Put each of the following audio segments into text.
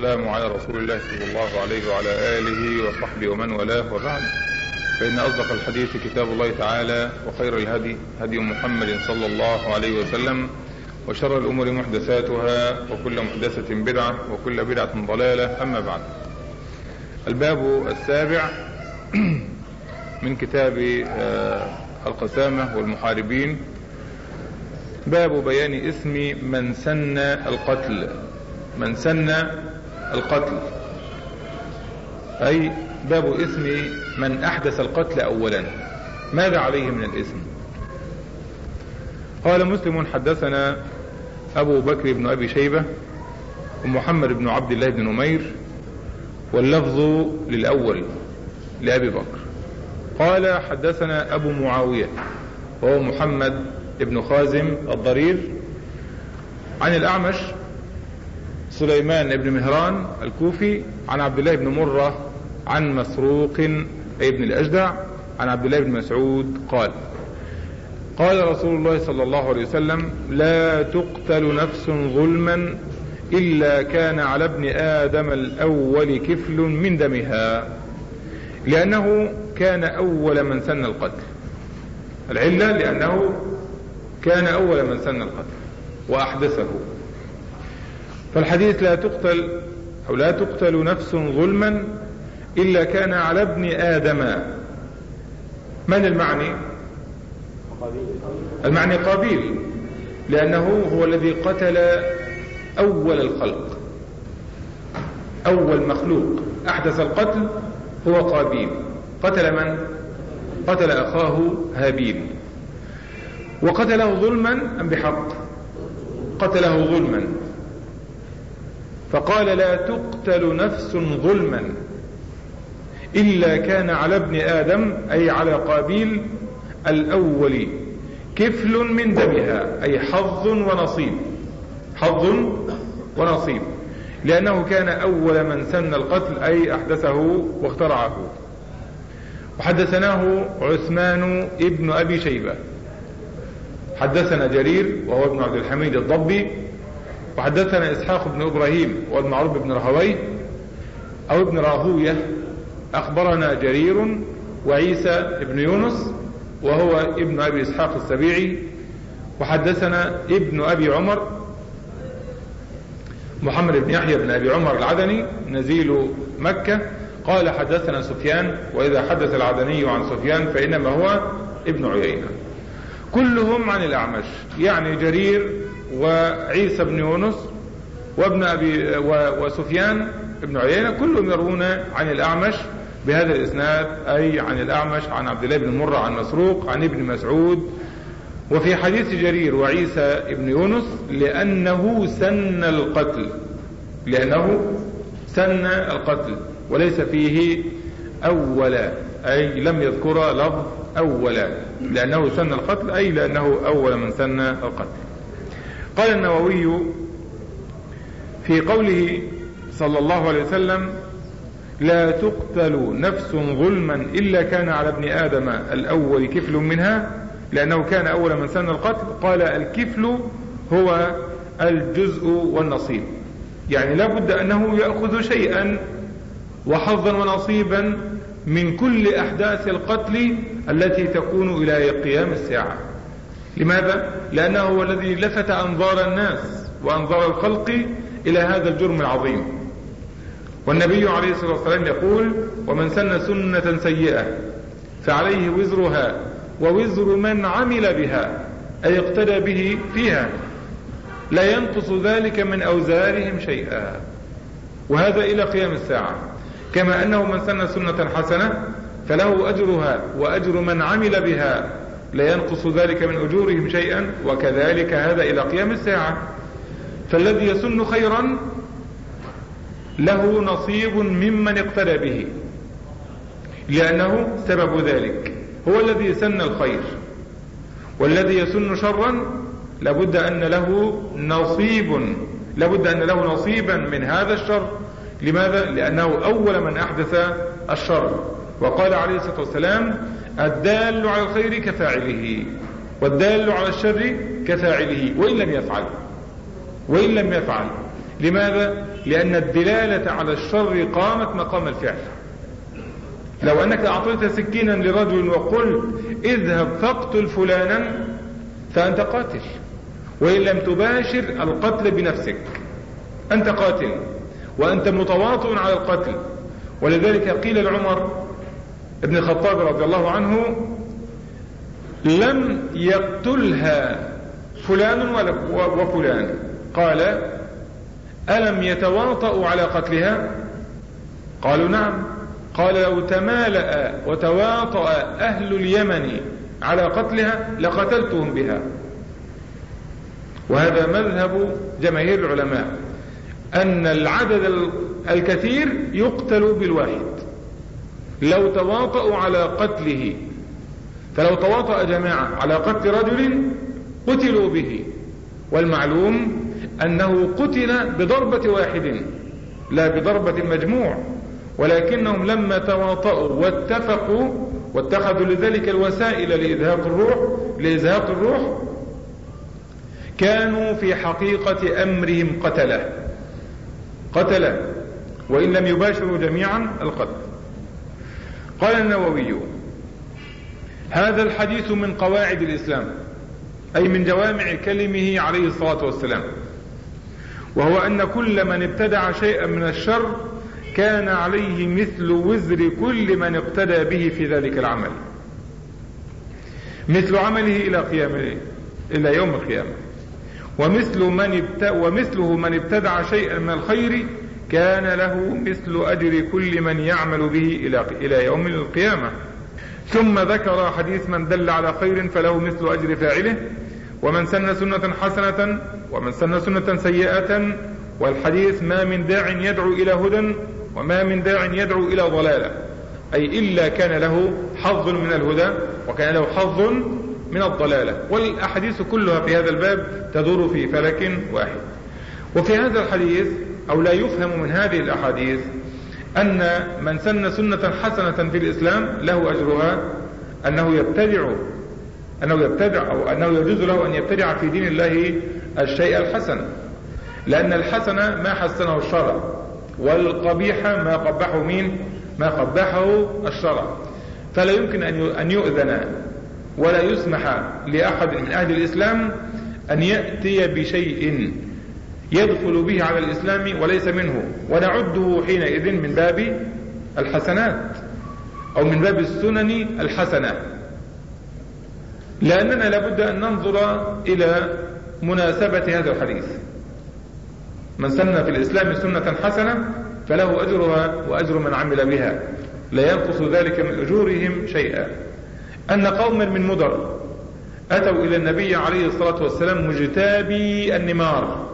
والسلام على رسول الله صلى الله عليه وعلى آله وصحبه ومن والاه وبعد فإن أصدق الحديث كتاب الله تعالى وخير الهدي هدي محمد صلى الله عليه وسلم وشر الأمور محدثاتها وكل محدثة بدعة وكل بدعة ضلالة أما بعد الباب السابع من كتاب القسامة والمحاربين باب بيان اسم من سن القتل من سن القتل أي باب اسم من أحدث القتل أولا ماذا عليه من الاسم قال مسلم حدثنا أبو بكر بن أبي شيبة ومحمد بن عبد الله بن نمير واللفظ للأول لأبي بكر قال حدثنا أبو معاوية وهو محمد بن خازم الضرير عن الأعمش سليمان بن مهران الكوفي عن عبد الله بن مرة عن مسروق ابن الأجدع عن عبد الله بن مسعود قال قال رسول الله صلى الله عليه وسلم لا تقتل نفس ظلما إلا كان على ابن آدم الأول كفل من دمها لأنه كان أول من سن القتل العلة لأنه كان أول من سن القتل وأحدثه فالحديث لا تقتل أو لا تقتل نفس ظلما إلا كان على ابن آدم من المعني المعني قابيل لأنه هو الذي قتل أول الخلق أول مخلوق أحدث القتل هو قابيل قتل من قتل أخاه هابيل وقتله ظلما أم بحق قتله ظلما فقال لا تقتل نفس ظلما إلا كان على ابن آدم أي على قابيل الأول كفل من دمها أي حظ ونصيب حظ ونصيب لأنه كان أول من سن القتل أي أحدثه واخترعه وحدثناه عثمان ابن أبي شيبة حدثنا جرير وهو ابن عبد الحميد الضبي وحدثنا إسحاق بن إبراهيم والمعروف بن رهوي أو ابن راهوية أخبرنا جرير وعيسى ابن يونس وهو ابن أبي إسحاق السبيعي وحدثنا ابن أبي عمر محمد بن يحيى بن أبي عمر العدني نزيل مكة قال حدثنا سفيان وإذا حدث العدني عن سفيان فإنما هو ابن عيينة كلهم عن الأعمش يعني جرير وعيسى بن يونس وابن أبي وسفيان ابن عيينة كلهم يروون عن الأعمش بهذا الإسناد أي عن الأعمش عن عبد الله بن مرة عن مسروق عن ابن مسعود وفي حديث جرير وعيسى ابن يونس لأنه سن القتل لأنه سن القتل وليس فيه أولا أي لم يذكر لفظ أولا لأنه سن القتل أي لأنه أول من سن القتل قال النووي في قوله صلى الله عليه وسلم لا تقتل نفس ظلما إلا كان على ابن آدم الأول كفل منها لأنه كان أول من سن القتل قال الكفل هو الجزء والنصيب يعني لا بد أنه يأخذ شيئا وحظا ونصيبا من كل أحداث القتل التي تكون إلى قيام الساعة لماذا؟ لأنه هو الذي لفت أنظار الناس وأنظار الخلق إلى هذا الجرم العظيم والنبي عليه الصلاة والسلام يقول ومن سن سنة سيئة فعليه وزرها ووزر من عمل بها أي اقتدى به فيها لا ينقص ذلك من أوزارهم شيئا وهذا إلى قيام الساعة كما أنه من سن سنة حسنة فله أجرها وأجر من عمل بها لا ينقص ذلك من أجورهم شيئا وكذلك هذا إلى قيام الساعة فالذي يسن خيرا له نصيب ممن اقتدى به لأنه سبب ذلك هو الذي سن الخير والذي يسن شرا لابد أن له نصيب لابد أن له نصيبا من هذا الشر لماذا؟ لأنه أول من أحدث الشر وقال عليه الصلاة والسلام الدال على الخير كفاعله والدال على الشر كفاعله وإن لم يفعل وإن لم يفعل لماذا؟ لأن الدلالة على الشر قامت مقام الفعل لو أنك أعطيت سكينا لرجل وقلت اذهب فاقتل فلانا فأنت قاتل وإن لم تباشر القتل بنفسك أنت قاتل وأنت متواطئ على القتل ولذلك قيل لعمر ابن الخطاب رضي الله عنه لم يقتلها فلان وفلان قال ألم يتواطؤوا على قتلها قالوا نعم قال لو تمالأ وتواطأ أهل اليمن على قتلها لقتلتهم بها وهذا مذهب جماهير العلماء أن العدد الكثير يقتل بالواحد لو تواطؤوا على قتله فلو تواطأ جماعة على قتل رجل قتلوا به والمعلوم أنه قتل بضربة واحد لا بضربة مجموع ولكنهم لما تواطؤوا واتفقوا واتخذوا لذلك الوسائل لإذهاق الروح لإزهاق الروح كانوا في حقيقة أمرهم قتله قتله وإن لم يباشروا جميعا القتل قال النووي هذا الحديث من قواعد الإسلام أي من جوامع كلمه عليه الصلاة والسلام وهو أن كل من ابتدع شيئا من الشر كان عليه مثل وزر كل من اقتدى به في ذلك العمل مثل عمله إلى قيامه إلى يوم القيامة ومثل من ومثله من ابتدع شيئا من الخير كان له مثل أجر كل من يعمل به إلى إلى يوم القيامة ثم ذكر حديث من دل على خير فله مثل أجر فاعله ومن سن سنة حسنة ومن سن سنة سيئة والحديث ما من داع يدعو إلى هدى وما من داع يدعو إلى ضلالة أي إلا كان له حظ من الهدى وكان له حظ من الضلالة والأحاديث كلها في هذا الباب تدور في فلك واحد وفي هذا الحديث أو لا يفهم من هذه الأحاديث أن من سن سنة حسنة في الإسلام له أجرها أنه يبتدع أنه يبتدع أو أنه يجوز له أن يبتدع في دين الله الشيء الحسن لأن الحسن ما حسنه الشرع والقبيح ما قبحه مين ما قبحه الشرع فلا يمكن أن يؤذن ولا يسمح لأحد من أهل الإسلام أن يأتي بشيء يدخل به على الإسلام وليس منه ونعده حينئذ من باب الحسنات أو من باب السنن الحسنة لأننا لابد أن ننظر إلى مناسبة هذا الحديث من سن في الإسلام سنة حسنة فله أجرها وأجر من عمل بها لا ينقص ذلك من أجورهم شيئا أن قوما من مدر أتوا إلى النبي عليه الصلاة والسلام مجتابي النمار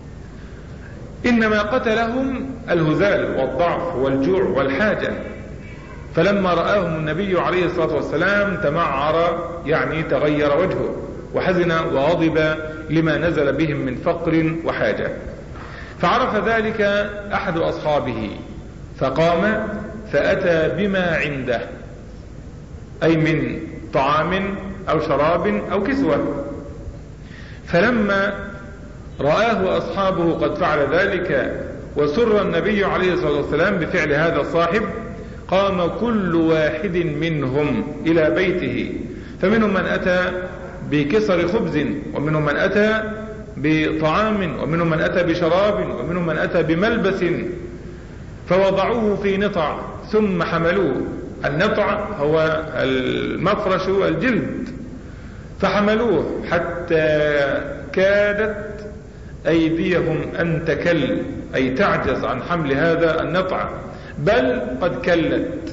إنما قتلهم الهزال والضعف والجوع والحاجة فلما رآهم النبي عليه الصلاة والسلام تمعر يعني تغير وجهه وحزن وغضب لما نزل بهم من فقر وحاجة فعرف ذلك أحد أصحابه فقام فأتى بما عنده أي من طعام أو شراب أو كسوة فلما رآه أصحابه قد فعل ذلك وسر النبي عليه الصلاة والسلام بفعل هذا الصاحب قام كل واحد منهم إلى بيته فمنهم من أتى بكسر خبز ومنهم من أتى بطعام ومنهم من أتى بشراب ومنهم من أتى بملبس فوضعوه في نطع ثم حملوه النطع هو المفرش الجلد فحملوه حتى كادت أيديهم أن تكل أي تعجز عن حمل هذا النطع بل قد كلت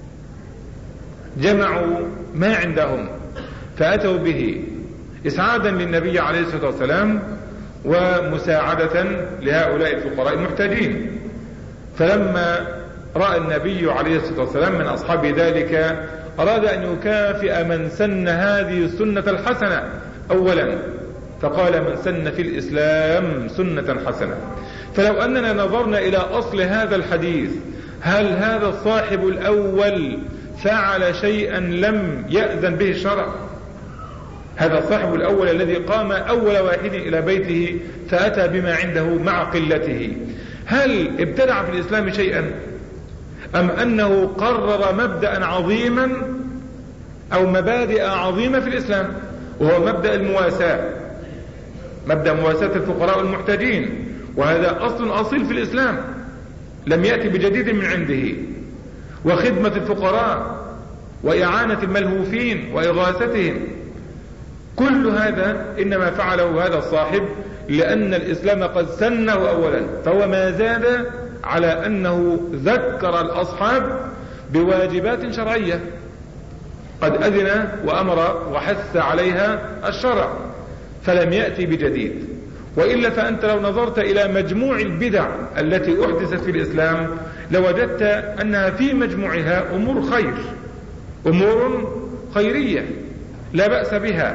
جمعوا ما عندهم فأتوا به إسعادا للنبي عليه الصلاة والسلام ومساعدة لهؤلاء الفقراء المحتاجين فلما رأى النبي عليه الصلاة والسلام من أصحاب ذلك أراد أن يكافئ من سن هذه السنة الحسنة أولا فقال من سن في الإسلام سنة حسنة فلو أننا نظرنا إلى أصل هذا الحديث هل هذا الصاحب الأول فعل شيئا لم يأذن به الشرع هذا الصاحب الأول الذي قام أول واحد إلى بيته فأتى بما عنده مع قلته هل ابتدع في الإسلام شيئا أم أنه قرر مبدأ عظيما أو مبادئ عظيمة في الإسلام وهو مبدأ المواساة مبدأ مواساة الفقراء والمحتاجين وهذا أصل أصيل في الإسلام لم يأتي بجديد من عنده وخدمة الفقراء وإعانة الملهوفين وإغاثتهم كل هذا إنما فعله هذا الصاحب لأن الإسلام قد سنه أولا فهو ما زاد على أنه ذكر الأصحاب بواجبات شرعية قد أذن وأمر وحث عليها الشرع فلم يأتي بجديد وإلا فأنت لو نظرت إلى مجموع البدع التي أحدثت في الإسلام لوجدت أنها في مجموعها أمور خير أمور خيرية لا بأس بها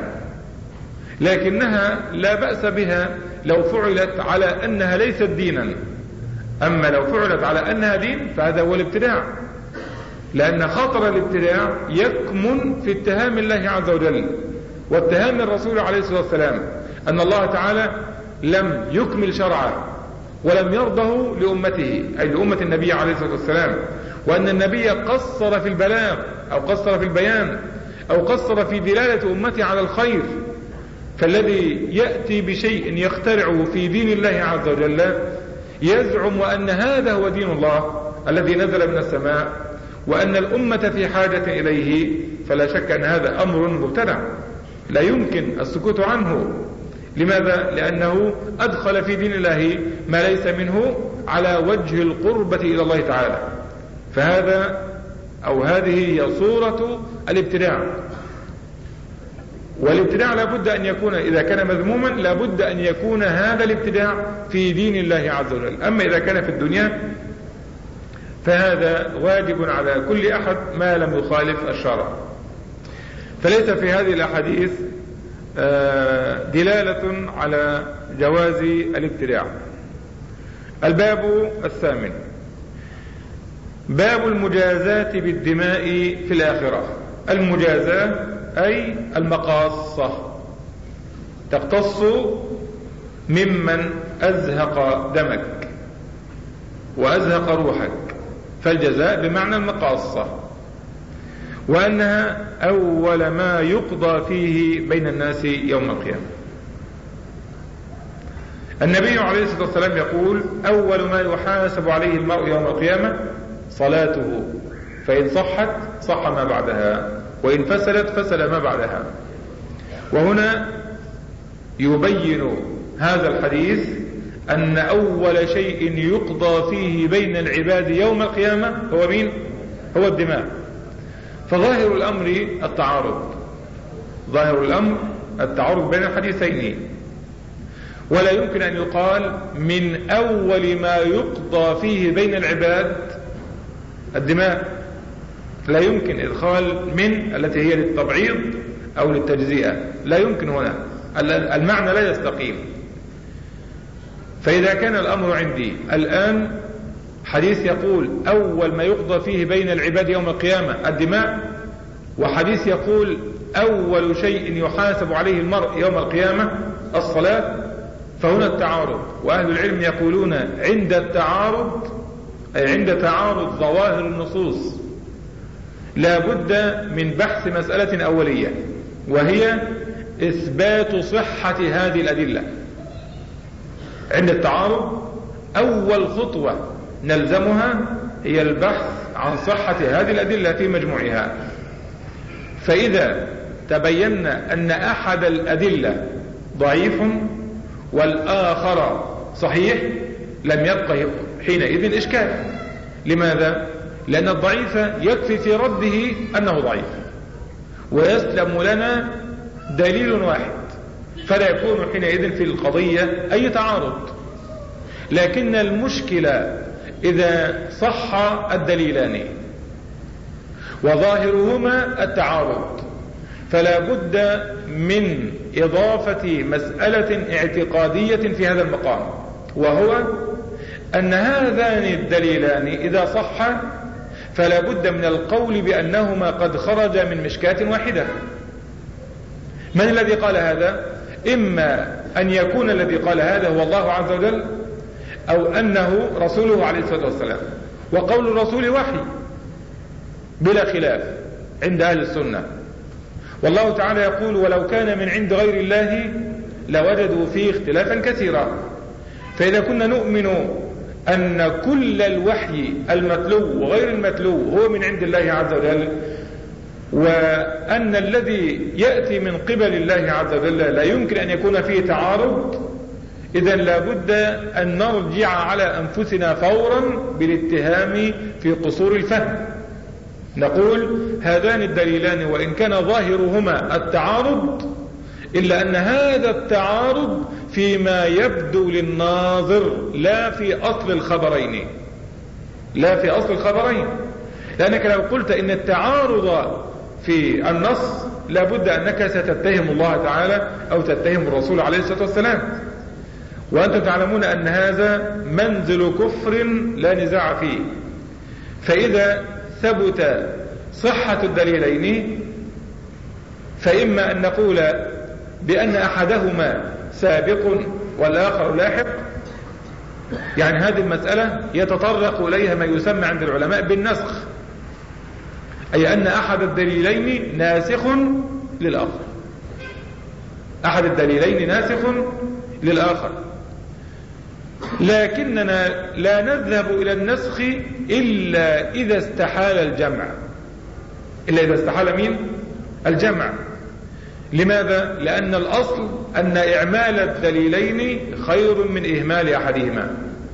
لكنها لا بأس بها لو فعلت على أنها ليست دينا أما لو فعلت على أنها دين فهذا هو الابتداع لأن خطر الابتداع يكمن في اتهام الله عز وجل واتهام الرسول عليه الصلاة والسلام أن الله تعالى لم يكمل شرعه ولم يرضه لأمته أي لأمة النبي عليه الصلاة والسلام وأن النبي قصر في البلاغ أو قصر في البيان أو قصر في دلالة أمته على الخير فالذي يأتي بشيء يخترعه في دين الله عز وجل يزعم أن هذا هو دين الله الذي نزل من السماء وأن الأمة في حاجة إليه فلا شك أن هذا أمر مبتدع لا يمكن السكوت عنه لماذا؟ لأنه أدخل في دين الله ما ليس منه على وجه القربة إلى الله تعالى فهذا أو هذه هي صورة الابتداع والابتداع لابد أن يكون إذا كان مذموما لابد أن يكون هذا الابتداع في دين الله عز وجل أما إذا كان في الدنيا فهذا واجب على كل أحد ما لم يخالف الشرع فليس في هذه الأحاديث آه، دلالة على جواز الابتداع الباب الثامن باب المجازاة بالدماء في الآخرة المجازاة أي المقاصة تقتص ممن أزهق دمك وأزهق روحك فالجزاء بمعنى المقاصة وأنها أول ما يقضى فيه بين الناس يوم القيامة النبي عليه الصلاة والسلام يقول أول ما يحاسب عليه المرء يوم القيامة صلاته فإن صحت صح ما بعدها وإن فسدت فسد ما بعدها وهنا يبين هذا الحديث أن أول شيء يقضى فيه بين العباد يوم القيامة هو مين؟ هو الدماء فظاهر الأمر التعارض ظاهر الأمر التعارض بين الحديثين ولا يمكن أن يقال من أول ما يقضى فيه بين العباد الدماء لا يمكن إدخال من التي هي للتبعيض أو للتجزئة لا يمكن هنا المعنى لا يستقيم فإذا كان الأمر عندي الآن حديث يقول أول ما يقضى فيه بين العباد يوم القيامة الدماء وحديث يقول أول شيء يحاسب عليه المرء يوم القيامة الصلاة فهنا التعارض وأهل العلم يقولون عند التعارض أي عند تعارض ظواهر النصوص لا بد من بحث مسألة أولية وهي إثبات صحة هذه الأدلة عند التعارض أول خطوة نلزمها هي البحث عن صحة هذه الأدلة في مجموعها فإذا تبينا أن أحد الأدلة ضعيف والآخر صحيح لم يبقى حينئذ إشكال لماذا؟ لأن الضعيف يكفي في رده أنه ضعيف ويسلم لنا دليل واحد فلا يكون حينئذ في القضية أي تعارض لكن المشكلة إذا صح الدليلان وظاهرهما التعارض فلا بد من إضافة مسألة اعتقادية في هذا المقام وهو أن هذان الدليلان إذا صحا فلا بد من القول بأنهما قد خرجا من مشكاة واحدة من الذي قال هذا إما أن يكون الذي قال هذا هو الله عز وجل أو أنه رسوله عليه الصلاة والسلام وقول الرسول وحي بلا خلاف عند أهل السنة والله تعالى يقول ولو كان من عند غير الله لوجدوا فيه اختلافا كثيرا فإذا كنا نؤمن أن كل الوحي المتلو وغير المتلو هو من عند الله عز وجل وأن الذي يأتي من قبل الله عز وجل لا يمكن أن يكون فيه تعارض إذا لابد أن نرجع على أنفسنا فورا بالاتهام في قصور الفهم نقول هذان الدليلان وإن كان ظاهرهما التعارض إلا أن هذا التعارض فيما يبدو للناظر لا في أصل الخبرين لا في أصل الخبرين لأنك لو قلت إن التعارض في النص لابد أنك ستتهم الله تعالى أو تتهم الرسول عليه الصلاة والسلام وأنتم تعلمون أن هذا منزل كفر لا نزاع فيه فإذا ثبت صحة الدليلين فإما أن نقول بأن أحدهما سابق والآخر لاحق يعني هذه المسألة يتطرق إليها ما يسمى عند العلماء بالنسخ أي أن أحد الدليلين ناسخ للآخر أحد الدليلين ناسخ للآخر لكننا لا نذهب إلى النسخ إلا إذا استحال الجمع إلا إذا استحال مين الجمع لماذا لأن الأصل أن إعمال الدليلين خير من إهمال أحدهما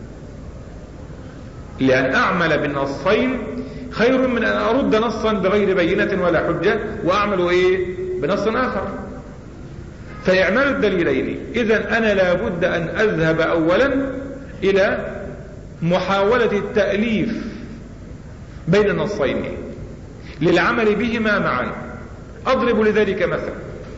لأن أعمل بالنصين خير من أن أرد نصا بغير بينة ولا حجة وأعمل إيه بنص آخر فإعمال الدليلين إذا أنا لابد أن أذهب أولا إلى محاولة التأليف بين النصين للعمل بهما معا أضرب لذلك مثلا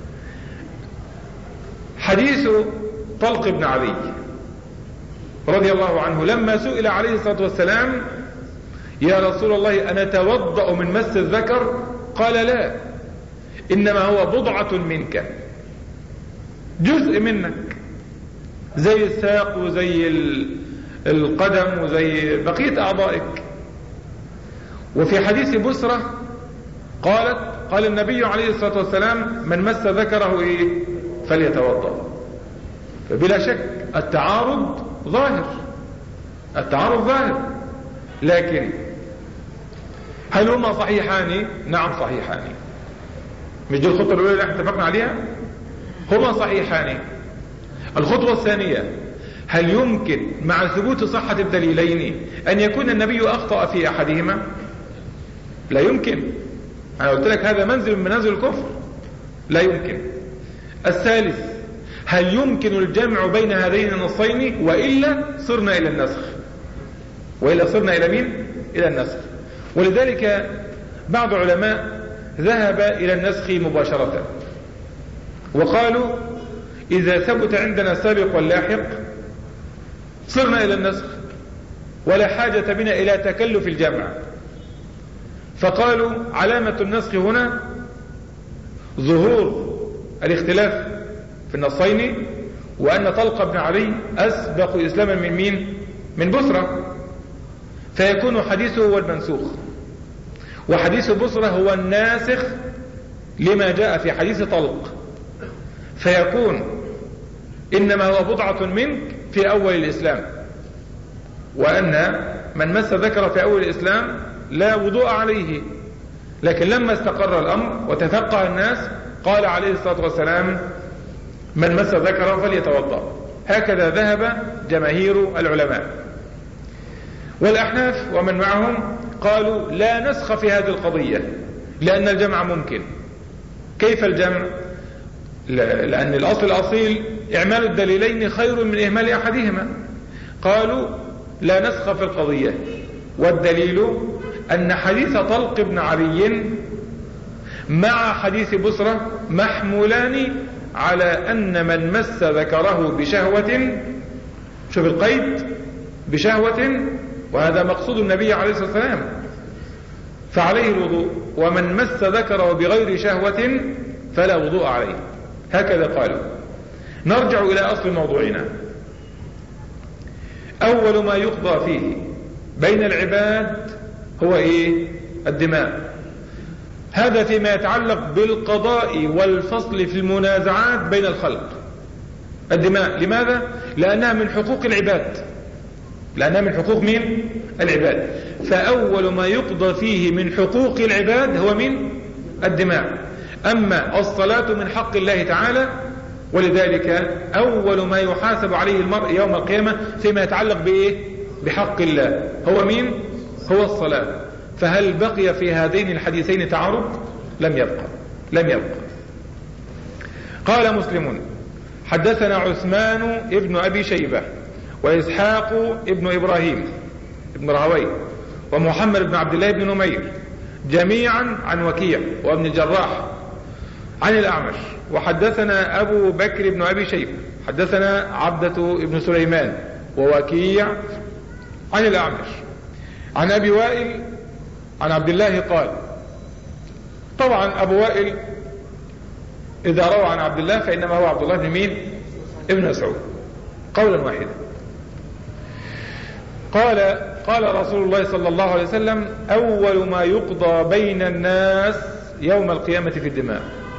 حديث طلق بن علي رضي الله عنه لما سئل عليه الصلاة والسلام يا رسول الله أنا توضأ من مس الذكر قال لا إنما هو بضعة منك جزء منك زي الساق وزي القدم وزي بقية أعضائك وفي حديث بسرة قالت قال النبي عليه الصلاة والسلام من مس ذكره إيه فليتوضأ فبلا شك التعارض ظاهر التعارض ظاهر لكن هل هما صحيحان نعم صحيحان مش دي الخطوة الأولى اللي احنا اتفقنا عليها هما صحيحان الخطوة الثانية هل يمكن مع ثبوت صحة الدليلين أن يكون النبي أخطأ في أحدهما لا يمكن أنا قلت لك هذا منزل من منازل الكفر لا يمكن الثالث هل يمكن الجمع بين هذين النصين وإلا صرنا إلى النسخ وإلا صرنا إلى مين إلى النسخ ولذلك بعض علماء ذهب إلى النسخ مباشرة وقالوا إذا ثبت عندنا سابق واللاحق صرنا إلى النسخ ولا حاجة بنا إلى تكلف الجمع فقالوا علامة النسخ هنا ظهور الاختلاف في النصين وأن طلق بن علي أسبق إسلاما من مين من بصرة فيكون حديثه هو المنسوخ وحديث بصرة هو الناسخ لما جاء في حديث طلق فيكون إنما هو بضعة منك في أول الإسلام وأن من مس ذكر في أول الإسلام لا وضوء عليه لكن لما استقر الأمر وتفقه الناس قال عليه الصلاة والسلام من مس ذكره فليتوضأ هكذا ذهب جماهير العلماء والأحناف ومن معهم قالوا لا نسخ في هذه القضية لأن الجمع ممكن كيف الجمع لأن الأصل الأصيل إعمال الدليلين خير من إهمال أحدهما قالوا لا نسخ في القضية والدليل أن حديث طلق بن علي مع حديث بصرة محمولان على أن من مس ذكره بشهوة شوف القيد بشهوة وهذا مقصود النبي عليه الصلاة والسلام فعليه الوضوء ومن مس ذكره بغير شهوة فلا وضوء عليه هكذا قالوا نرجع إلى أصل موضوعنا أول ما يقضى فيه بين العباد هو إيه الدماء هذا فيما يتعلق بالقضاء والفصل في المنازعات بين الخلق الدماء لماذا؟ لأنها من حقوق العباد لأنها من حقوق مين؟ العباد فأول ما يقضى فيه من حقوق العباد هو من الدماء أما الصلاة من حق الله تعالى ولذلك أول ما يحاسب عليه المرء يوم القيامة فيما يتعلق بإيه؟ بحق الله هو مين؟ هو الصلاة فهل بقي في هذين الحديثين تعارض؟ لم يبقى لم يبقى قال مسلمون حدثنا عثمان ابن أبي شيبة وإسحاق ابن إبراهيم ابن راهوي ومحمد بن عبد الله بن نمير جميعا عن وكيع وابن الجراح عن الأعمش وحدثنا أبو بكر بن أبي شيبة حدثنا عبدة بن سليمان ووكيع عن الأعمش عن أبي وائل عن عبد الله قال طبعا أبو وائل إذا روى عن عبد الله فإنما هو عبد الله بن مين ابن مسعود قولا واحدا قال قال رسول الله صلى الله عليه وسلم أول ما يقضى بين الناس يوم القيامة في الدماء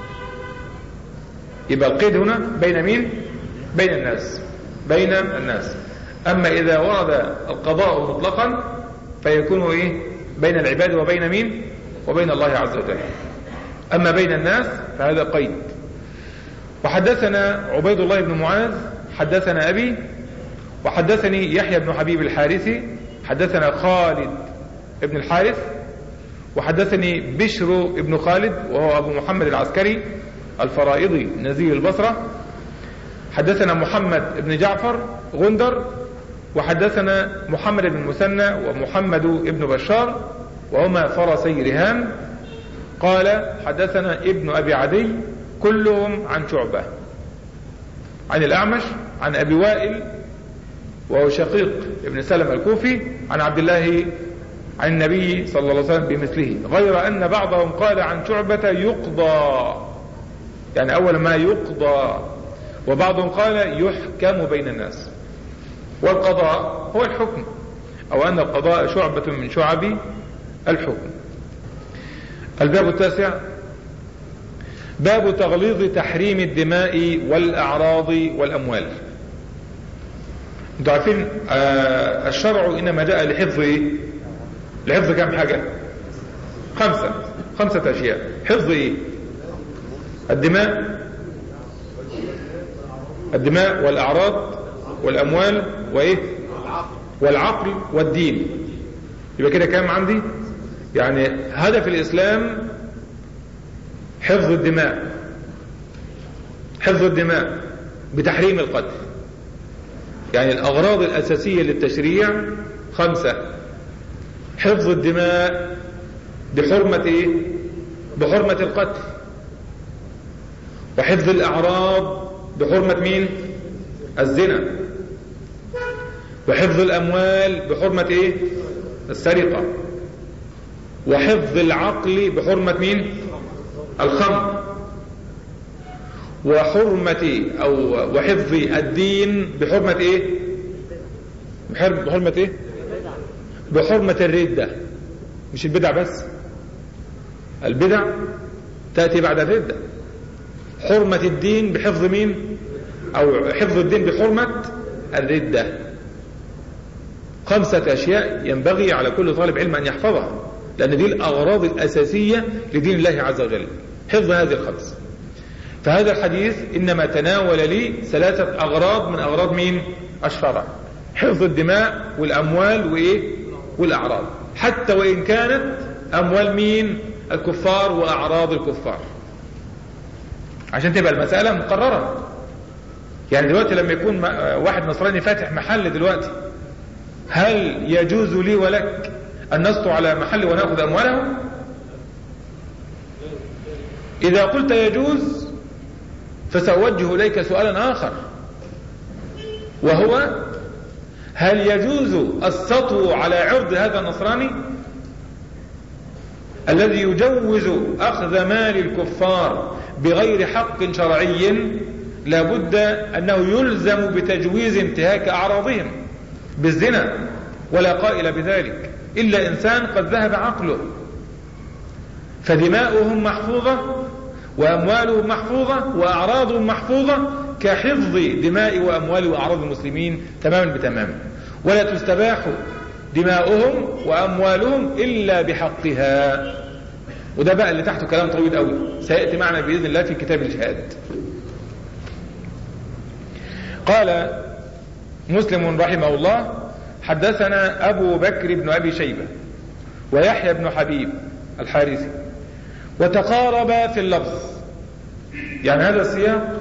يبقى القيد هنا بين مين بين الناس بين الناس أما إذا ورد القضاء مطلقا فيكون إيه بين العباد وبين مين وبين الله عز وجل أما بين الناس فهذا قيد وحدثنا عبيد الله بن معاذ حدثنا أبي وحدثني يحيى بن حبيب الحارثي حدثنا خالد بن الحارث وحدثني بشر بن خالد وهو أبو محمد العسكري الفرائضي نزيل البصرة حدثنا محمد بن جعفر غندر وحدثنا محمد بن مسنى ومحمد بن بشار وهما فرسي رهان قال حدثنا ابن أبي عدي كلهم عن شعبة عن الأعمش عن أبي وائل وهو شقيق ابن سلم الكوفي عن عبد الله عن النبي صلى الله عليه وسلم بمثله غير أن بعضهم قال عن شعبة يقضى يعني أول ما يقضى وبعضهم قال يحكم بين الناس والقضاء هو الحكم أو أن القضاء شعبة من شعب الحكم الباب التاسع باب تغليظ تحريم الدماء والأعراض والأموال انتوا عارفين آه الشرع إنما جاء لحفظ إيه؟ لحفظ كم حاجة خمسة خمسة أشياء حفظ إيه الدماء الدماء والأعراض والأموال وإيه والعقل والدين يبقى كده كام عندي يعني هدف الإسلام حفظ الدماء حفظ الدماء بتحريم القتل يعني الأغراض الأساسية للتشريع خمسة حفظ الدماء بحرمة إيه؟ بحرمة القتل وحفظ الأعراض بحرمة مين الزنا وحفظ الأموال بحرمة إيه السرقة وحفظ العقل بحرمة مين الخمر وحرمة أو وحفظ الدين بحرمة إيه بحرمة إيه بحرمة الردة مش البدع بس البدع تأتي بعد الردة حرمة الدين بحفظ مين أو حفظ الدين بحرمة الردة خمسة أشياء ينبغي على كل طالب علم أن يحفظها لأن دي الأغراض الأساسية لدين الله عز وجل حفظ هذه الخمس فهذا الحديث إنما تناول لي ثلاثة أغراض من أغراض مين الشرع حفظ الدماء والأموال وإيه والأعراض حتى وإن كانت أموال مين الكفار وأعراض الكفار عشان تبقى المسألة مقررة يعني دلوقتي لما يكون واحد نصراني فاتح محل دلوقتي هل يجوز لي ولك أن نسطو على محل ونأخذ أمواله إذا قلت يجوز فسأوجه إليك سؤالا آخر وهو هل يجوز السطو على عرض هذا النصراني الذي يجوز أخذ مال الكفار بغير حق شرعي لابد أنه يلزم بتجويز انتهاك أعراضهم بالزنا ولا قائل بذلك إلا إنسان قد ذهب عقله فدماؤهم محفوظة وأموالهم محفوظة وأعراضهم محفوظة كحفظ دماء وأموال وأعراض المسلمين تماما بتمام ولا تستباح دماؤهم وأموالهم إلا بحقها وده بقى اللي تحته كلام طويل قوي سيأتي معنا بإذن الله في كتاب الجهاد قال مسلم رحمه الله حدثنا أبو بكر بن أبي شيبة ويحيى بن حبيب الحارثي وتقاربا في اللفظ يعني هذا السياق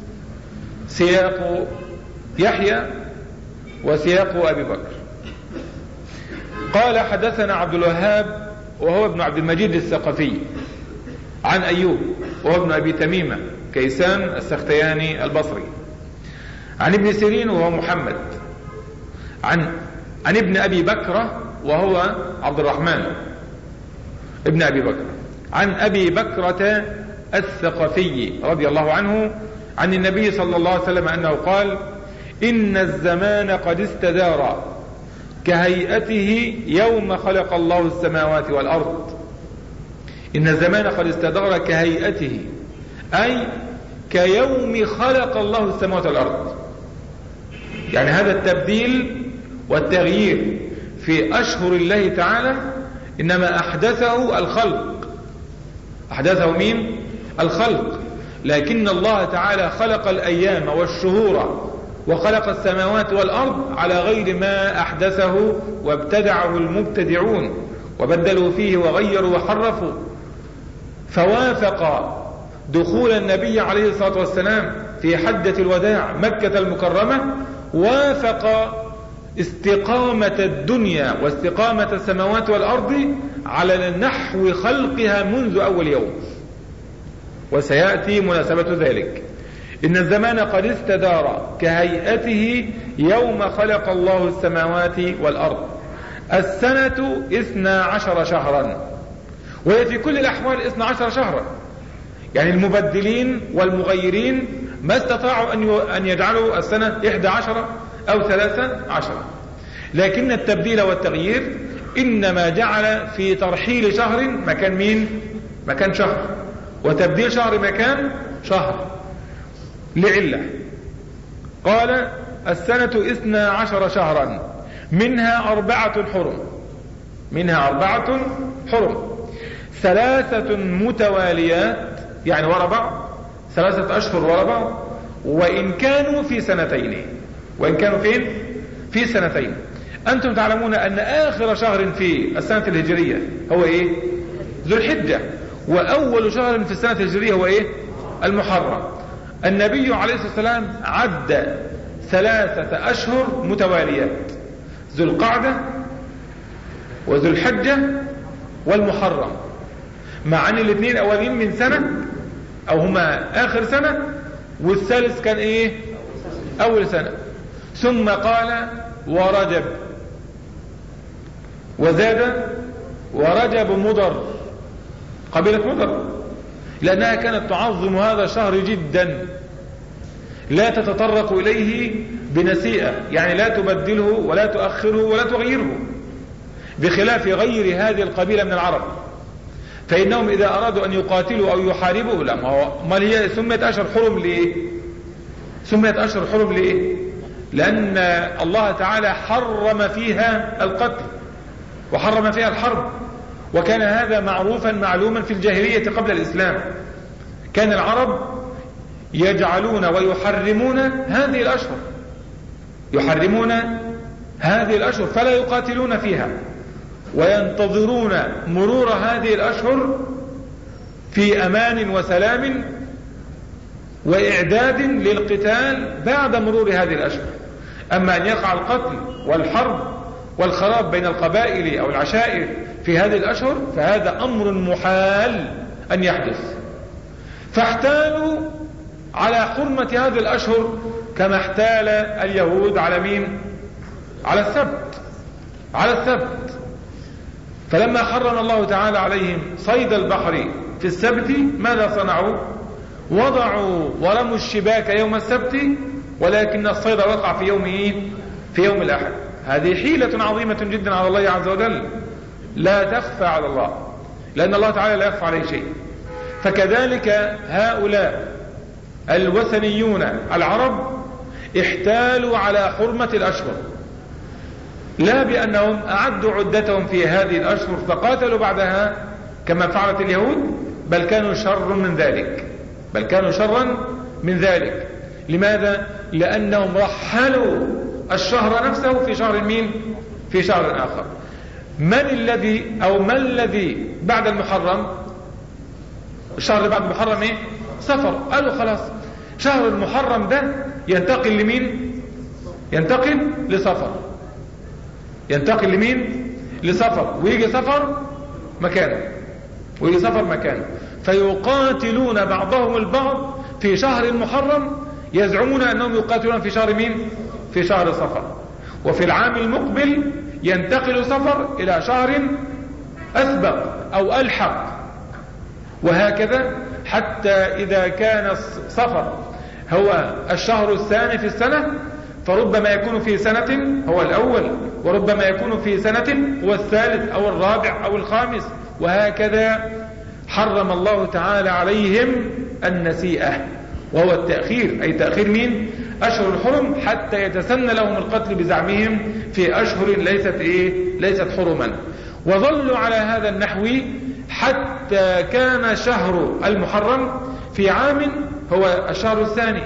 سياق يحيى وسياق أبي بكر قال حدثنا عبد الوهاب وهو ابن عبد المجيد الثقفي عن أيوب وهو ابن أبي تميمة كيسان السختياني البصري عن ابن سيرين وهو محمد عن عن ابن أبي بكرة وهو عبد الرحمن ابن أبي بكر عن أبي بكرة الثقفي رضي الله عنه عن النبي صلى الله عليه وسلم أنه قال إن الزمان قد استدار كهيئته يوم خلق الله السماوات والأرض إن الزمان قد استدار كهيئته أي كيوم خلق الله السماوات والأرض يعني هذا التبديل والتغيير في أشهر الله تعالى إنما أحدثه الخلق أحدثه مين الخلق لكن الله تعالى خلق الأيام والشهور وخلق السماوات والأرض على غير ما أحدثه وابتدعه المبتدعون وبدلوا فيه وغيروا وحرفوا فوافق دخول النبي عليه الصلاة والسلام في حجة الوداع مكة المكرمة وافق استقامة الدنيا واستقامة السماوات والأرض على نحو خلقها منذ أول يوم وسيأتي مناسبة ذلك إن الزمان قد استدار كهيئته يوم خلق الله السماوات والأرض السنة اثنا عشر شهرا وهي في كل الأحوال اثنا عشر شهرا يعني المبدلين والمغيرين ما استطاعوا أن يجعلوا السنة إحدى عشر أو ثلاثة عشر لكن التبديل والتغيير إنما جعل في ترحيل شهر مكان مين مكان شهر وتبديل شهر مكان شهر لعلة قال السنة اثنا عشر شهرا منها أربعة حرم منها أربعة حرم ثلاثة متواليات يعني ورا بعض ثلاثة أشهر ورا بعض وإن كانوا في سنتين وإن كانوا فين في سنتين أنتم تعلمون أن آخر شهر في السنة الهجرية هو إيه ذو الحجة وأول شهر في السنة الهجرية هو إيه المحرم النبي عليه الصلاة والسلام عد ثلاثة أشهر متواليات ذو القعدة وذو الحجة والمحرم مع أن الاثنين أولين من سنة أو هما آخر سنة والثالث كان إيه أول سنة ثم قال ورجب وزاد ورجب مضر قبيلة مضر لأنها كانت تعظم هذا الشهر جدا لا تتطرق إليه بنسيئة يعني لا تبدله ولا تؤخره ولا تغيره بخلاف غير هذه القبيلة من العرب فإنهم إذا أرادوا أن يقاتلوا أو يحاربوا لا ما هو ما هي سميت أشهر حرم ليه سميت أشهر حرم ليه لأن الله تعالى حرم فيها القتل وحرم فيها الحرب وكان هذا معروفا معلوما في الجاهلية قبل الإسلام كان العرب يجعلون ويحرمون هذه الأشهر يحرمون هذه الأشهر فلا يقاتلون فيها وينتظرون مرور هذه الأشهر في أمان وسلام وإعداد للقتال بعد مرور هذه الأشهر أما أن يقع القتل والحرب والخراب بين القبائل أو العشائر في هذه الأشهر فهذا أمر محال أن يحدث فاحتالوا على حرمة هذه الأشهر كما احتال اليهود على مين على السبت على السبت فلما حرم الله تعالى عليهم صيد البحر في السبت ماذا صنعوا وضعوا ورموا الشباك يوم السبت ولكن الصيد وقع في يوم إيه؟ في يوم الأحد هذه حيلة عظيمة جدا على الله عز وجل لا تخفى على الله لأن الله تعالى لا يخفى عليه شيء فكذلك هؤلاء الوثنيون العرب احتالوا على حرمة الأشهر لا بأنهم أعدوا عدتهم في هذه الأشهر فقاتلوا بعدها كما فعلت اليهود بل كانوا شر من ذلك بل كانوا شرا من ذلك لماذا؟ لأنهم رحلوا الشهر نفسه في شهر مين؟ في شهر آخر من الذي أو ما الذي بعد المحرم الشهر بعد المحرم ايه سفر قالوا خلاص شهر المحرم ده ينتقل لمين ينتقل لسفر ينتقل لمين لسفر ويجي سفر مكانه ويجي سفر مكانه فيقاتلون بعضهم البعض في شهر المحرم يزعمون انهم يقاتلون في شهر مين في شهر سفر وفي العام المقبل ينتقل سفر الى شهر اسبق او الحق وهكذا حتى اذا كان صفر هو الشهر الثاني في السنة فربما يكون في سنة هو الأول وربما يكون في سنة هو الثالث أو الرابع أو الخامس وهكذا حرم الله تعالى عليهم النسيئة وهو التأخير أي تأخير مين أشهر الحرم حتى يتسنى لهم القتل بزعمهم في أشهر ليست إيه ليست حرما وظلوا على هذا النحو حتى كان شهر المحرم في عام هو الشهر الثاني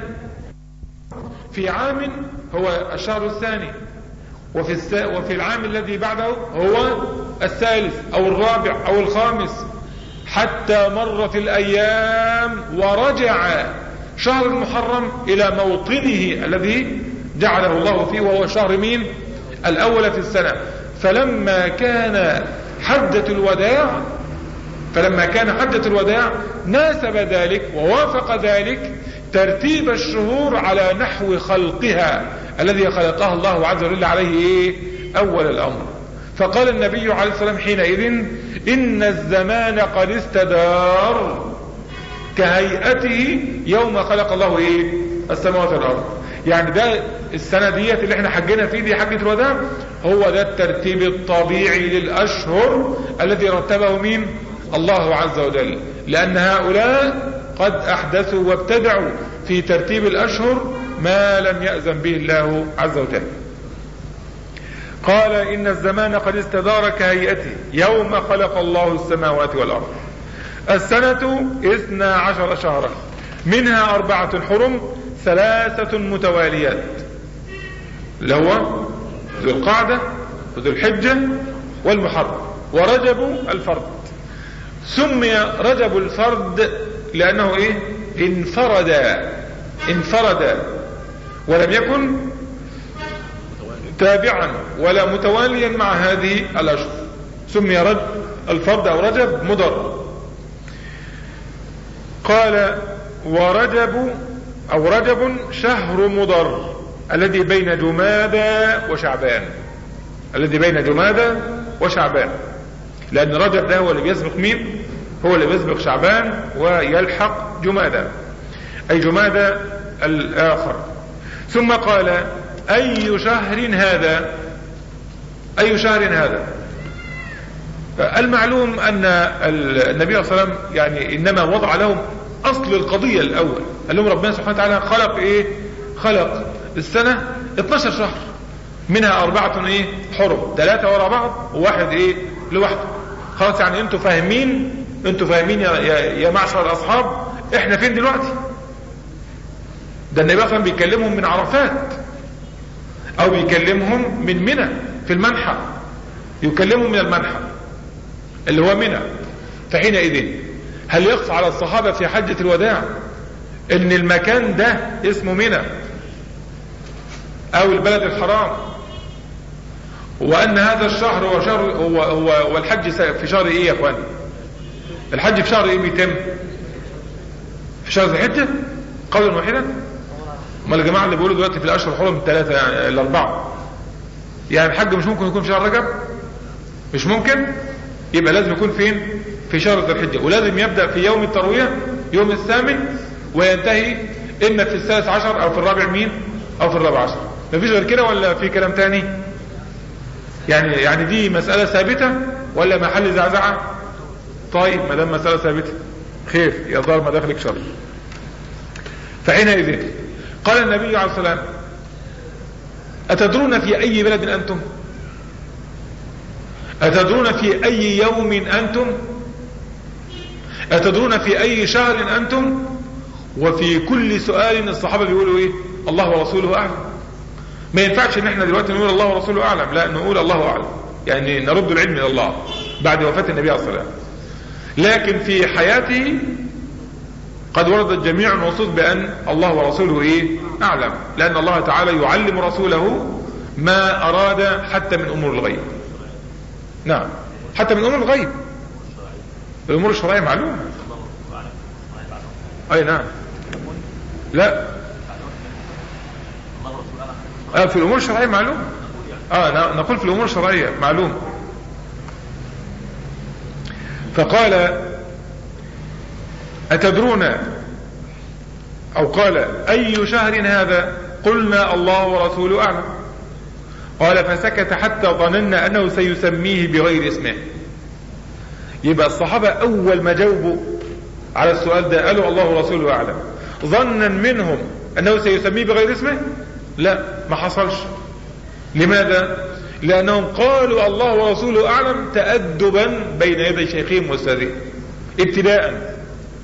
في عام هو الشهر الثاني وفي, الس... وفي العام الذي بعده هو الثالث او الرابع او الخامس حتى مرت الايام ورجع شهر المحرم الى موطنه الذي جعله الله فيه وهو شهر مين الاول في السنة فلما كان حجة الوداع فلما كان حجة الوداع ناسب ذلك ووافق ذلك ترتيب الشهور على نحو خلقها الذي خلقها الله عز وجل عليه ايه اول الامر فقال النبي عليه الصلاة والسلام حينئذ ان الزمان قد استدار كهيئته يوم خلق الله ايه السماوات والارض يعني ده السنة ديت اللي احنا حجينا فيه دي حجة الوداع هو ده الترتيب الطبيعي للاشهر الذي رتبه مين الله عز وجل لأن هؤلاء قد أحدثوا وابتدعوا في ترتيب الأشهر ما لم يأذن به الله عز وجل قال إن الزمان قد استدار كهيئته يوم خلق الله السماوات والأرض السنة اثنا عشر شهرا منها أربعة حرم ثلاثة متواليات اللي هو ذو القعدة وذو الحجة والمحرم ورجب الفرد سمي رجب الفرد لأنه إيه انفرد انفرد ولم يكن تابعا ولا متواليا مع هذه الأشهر سمي رجب الفرد أو رجب مضر قال ورجب أو رجب شهر مضر الذي بين جمادى وشعبان الذي بين جمادى وشعبان لأن رجب ده هو اللي بيسبق مين هو اللي بيسبق شعبان ويلحق جمادى أي جمادى الآخر ثم قال أي شهر هذا أي شهر هذا المعلوم أن النبي صلى الله عليه وسلم يعني إنما وضع لهم أصل القضية الأول قال لهم ربنا سبحانه وتعالى خلق إيه خلق السنة 12 شهر منها أربعة إيه حرم ثلاثة ورا بعض وواحد إيه لوحده خلاص يعني انتوا فاهمين انتوا فاهمين يا, يا, يا معشر الاصحاب احنا فين دلوقتي ده النبي اصلا بيكلمهم من عرفات او بيكلمهم من منى في المنحى يكلمهم من المنحى اللي هو منى فحينئذ هل يخفى على الصحابة في حجة الوداع ان المكان ده اسمه منى او البلد الحرام وان هذا الشهر هو شهر هو هو والحج في شهر ايه يا اخوان الحج في شهر ايه بيتم في شهر ذي الحجه قولا واحدا امال الجماعه اللي بيقولوا دلوقتي في الاشهر الحرم الثلاثه يعني الاربعه يعني الحج مش ممكن يكون في شهر رجب مش ممكن يبقى لازم يكون فين في شهر ذي الحجة ولازم يبدأ في يوم التروية يوم الثامن وينتهي إما في السادس عشر أو في الرابع مين أو في الرابع عشر مفيش غير كده ولا في كلام تاني يعني يعني دي مسألة ثابتة ولا محل زعزعة طيب ما دام مسألة ثابتة خير يا دار ما دخلك شر فحينئذ قال النبي عليه الصلاة والسلام أتدرون في أي بلد أنتم أتدرون في أي يوم أنتم أتدرون في أي شهر أنتم وفي كل سؤال الصحابة بيقولوا إيه الله ورسوله أعلم ما ينفعش ان احنا دلوقتي نقول الله ورسوله اعلم لا نقول الله اعلم يعني نرد العلم الى الله بعد وفاة النبي عليه الصلاة والسلام لكن في حياته قد وردت جميع النصوص بأن الله ورسوله إيه أعلم لأن الله تعالى يعلم رسوله ما أراد حتى من أمور الغيب نعم حتى من أمور الغيب الأمور الشرعية معلومة أي نعم لا آه في الأمور الشرعية معلوم آه نقول في الأمور الشرعية معلوم فقال أتدرون أو قال أي شهر هذا قلنا الله ورسوله أعلم قال فسكت حتى ظننا أنه سيسميه بغير اسمه يبقى الصحابة أول ما جاوبوا على السؤال ده قالوا الله ورسوله أعلم ظنا منهم أنه سيسميه بغير اسمه لا ما حصلش لماذا لأنهم قالوا الله ورسوله أعلم تأدبا بين يدي شيخهم واستاذهم ابتداء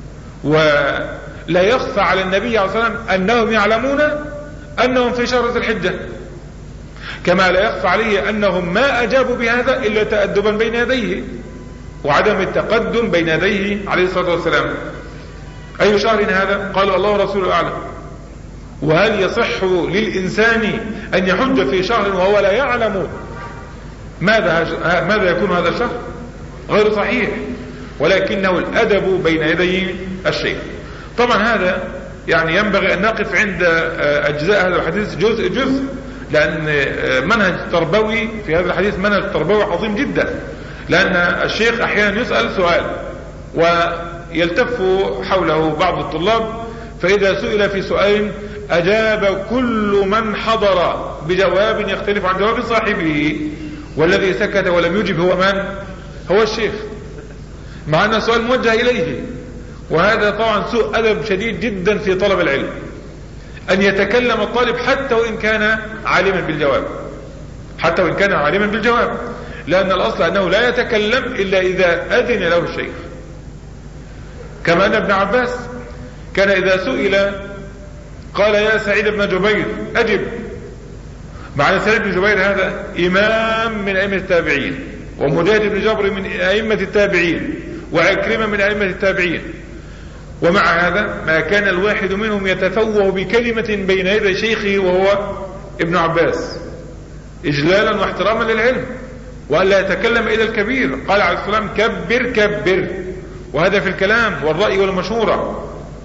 ولا يخفى على النبي عليه الصلاة والسلام أنهم يعلمون أنهم في شهر ذي الحجة كما لا يخفى عليه أنهم ما أجابوا بهذا إلا تأدبا بين يديه وعدم التقدم بين يديه عليه الصلاة والسلام أي شهر هذا قالوا الله ورسوله أعلم وهل يصح للإنسان أن يحج في شهر وهو لا يعلم ماذا ماذا يكون هذا الشهر غير صحيح ولكنه الأدب بين يدي الشيء طبعا هذا يعني ينبغي أن نقف عند أجزاء هذا الحديث جزء جزء لأن منهج تربوي في هذا الحديث منهج تربوي عظيم جدا لأن الشيخ أحيانا يسأل سؤال ويلتف حوله بعض الطلاب فإذا سئل في سؤال أجاب كل من حضر بجواب يختلف عن جواب صاحبه والذي سكت ولم يجب هو من هو الشيخ مع أن السؤال موجه إليه وهذا طبعا سوء أدب شديد جدا في طلب العلم أن يتكلم الطالب حتى وإن كان عالما بالجواب حتى وإن كان عالما بالجواب لأن الأصل أنه لا يتكلم إلا إذا أذن له الشيخ كما أن ابن عباس كان إذا سئل قال يا سعيد بن جبير أجب مع أن سعيد بن جبير هذا إمام من أئمة التابعين ومجاهد بن جبر من أئمة التابعين وعكرمة من أئمة التابعين ومع هذا ما كان الواحد منهم يتفوه بكلمة بين يدي شيخه وهو ابن عباس إجلالا واحتراما للعلم وألا يتكلم إلى الكبير قال عليه السلام كبر كبر وهذا في الكلام والرأي والمشورة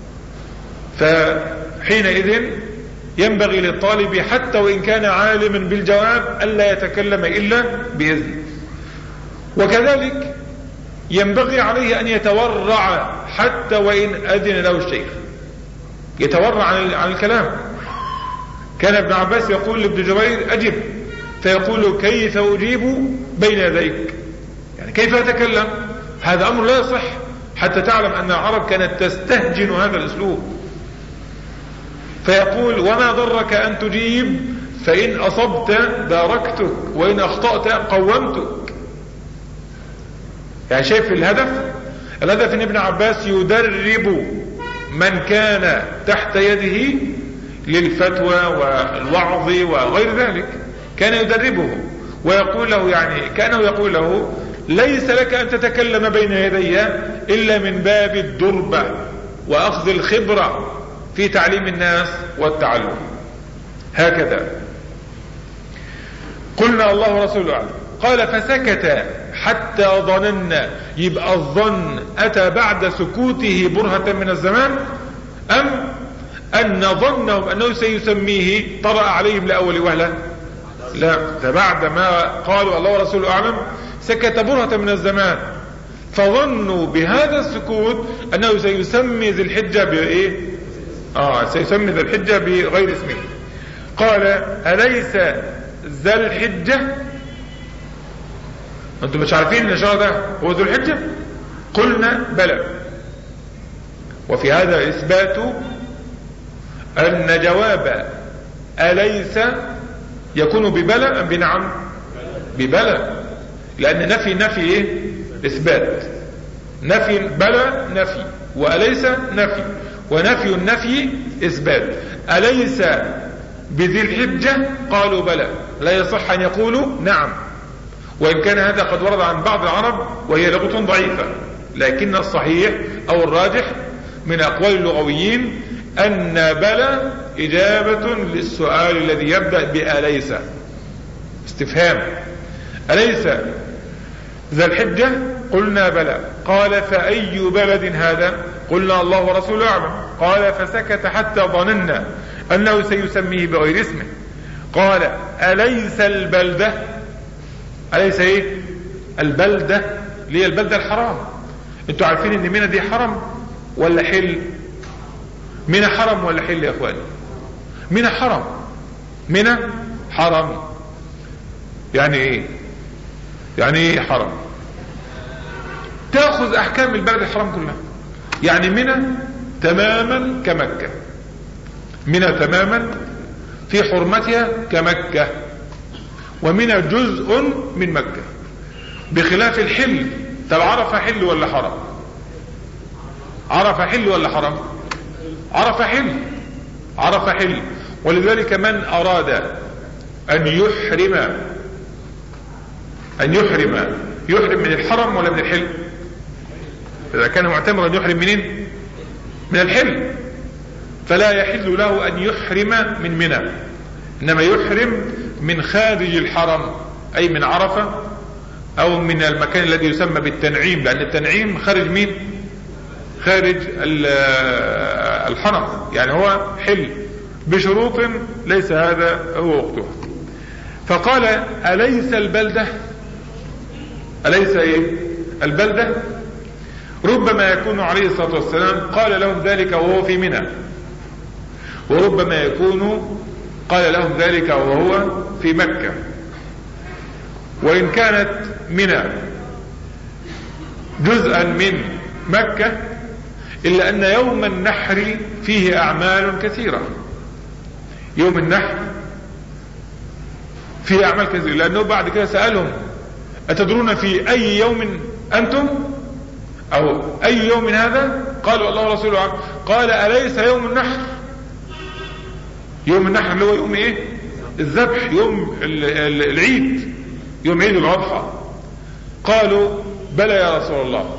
فحينئذ ينبغي للطالب حتى وإن كان عالما بالجواب ألا يتكلم إلا بإذن وكذلك ينبغي عليه أن يتورع حتى وإن أذن له الشيخ يتورع عن الكلام كان ابن عباس يقول لابن جبير أجب فيقول كيف أجيب بين يديك يعني كيف أتكلم هذا أمر لا يصح حتى تعلم أن العرب كانت تستهجن هذا الأسلوب فيقول وما ضرك أن تجيب فإن أصبت باركتك وإن أخطأت قومتك يعني شايف الهدف الهدف ان ابن عباس يدرب من كان تحت يده للفتوى والوعظ وغير ذلك كان يدربه ويقول له يعني كانه يقول له ليس لك ان تتكلم بين يدي الا من باب الدربة واخذ الخبرة في تعليم الناس والتعلم هكذا قلنا الله ورسوله اعلم قال فسكت حتى ظننا يبقى الظن أتى بعد سكوته برهة من الزمان أم أن ظنهم أنه سيسميه طرأ عليهم لأول وهلة لا ده بعد ما قالوا الله ورسوله أعلم سكت برهة من الزمان فظنوا بهذا السكوت انه سيسمي ذي الحجة بايه اه سيسمي ذي الحجة بغير اسمه قال اليس ذا الحجة انتم مش عارفين ان الشهر ده هو ذو الحجة قلنا بلى وفي هذا اثبات ان جواب اليس يكون ببلى ام بنعم ببلى لان نفي نفي ايه اثبات نفي بلى نفي واليس نفي ونفي النفي اثبات اليس بذي الحجة قالوا بلى لا يصح ان يقولوا نعم وان كان هذا قد ورد عن بعض العرب وهي لغة ضعيفة لكن الصحيح او الراجح من اقوال اللغويين ان بلى اجابة للسؤال الذي يبدأ بأليس استفهام أليس ذا الحجة قلنا بلى قال فأي بلد هذا قلنا الله ورسوله أعلم قال فسكت حتى ظننا أنه سيسميه بغير اسمه قال أليس البلدة أليس إيه البلدة ليه البلدة الحرام انتوا عارفين ان منى دي حرم ولا حل منى حرم ولا حل يا اخواني منى حرم منى حرم يعني ايه يعني ايه حرم تاخذ احكام البلد الحرام كلها يعني منى تماما كمكة منى تماما في حرمتها كمكة ومنى جزء من مكة بخلاف الحل طب عرف حل ولا حرم عرف حل ولا حرم عرف حل عرف حل ولذلك من اراد ان يحرم ان يحرم يحرم من الحرم ولا من الحل اذا كان معتمرا يحرم منين من الحل فلا يحل له ان يحرم من منى انما يحرم من خارج الحرم اي من عرفة او من المكان الذي يسمى بالتنعيم لان التنعيم خارج مين خارج الحرم يعني هو حل بشروط ليس هذا هو وقتها فقال أليس البلدة أليس إيه البلدة ربما يكون عليه الصلاة والسلام قال لهم ذلك وهو في منى وربما يكون قال لهم ذلك وهو في مكة وإن كانت منى جزءا من مكة إلا أن يوم النحر فيه أعمال كثيرة يوم النحر فيه أعمال كثيرة لأنه بعد كده سألهم أتدرون في أي يوم أنتم أو أي يوم هذا قالوا الله ورسوله عنه قال أليس يوم النحر يوم النحر اللي هو يوم ايه الذبح يوم العيد يوم عيد الاضحى قالوا بلى يا رسول الله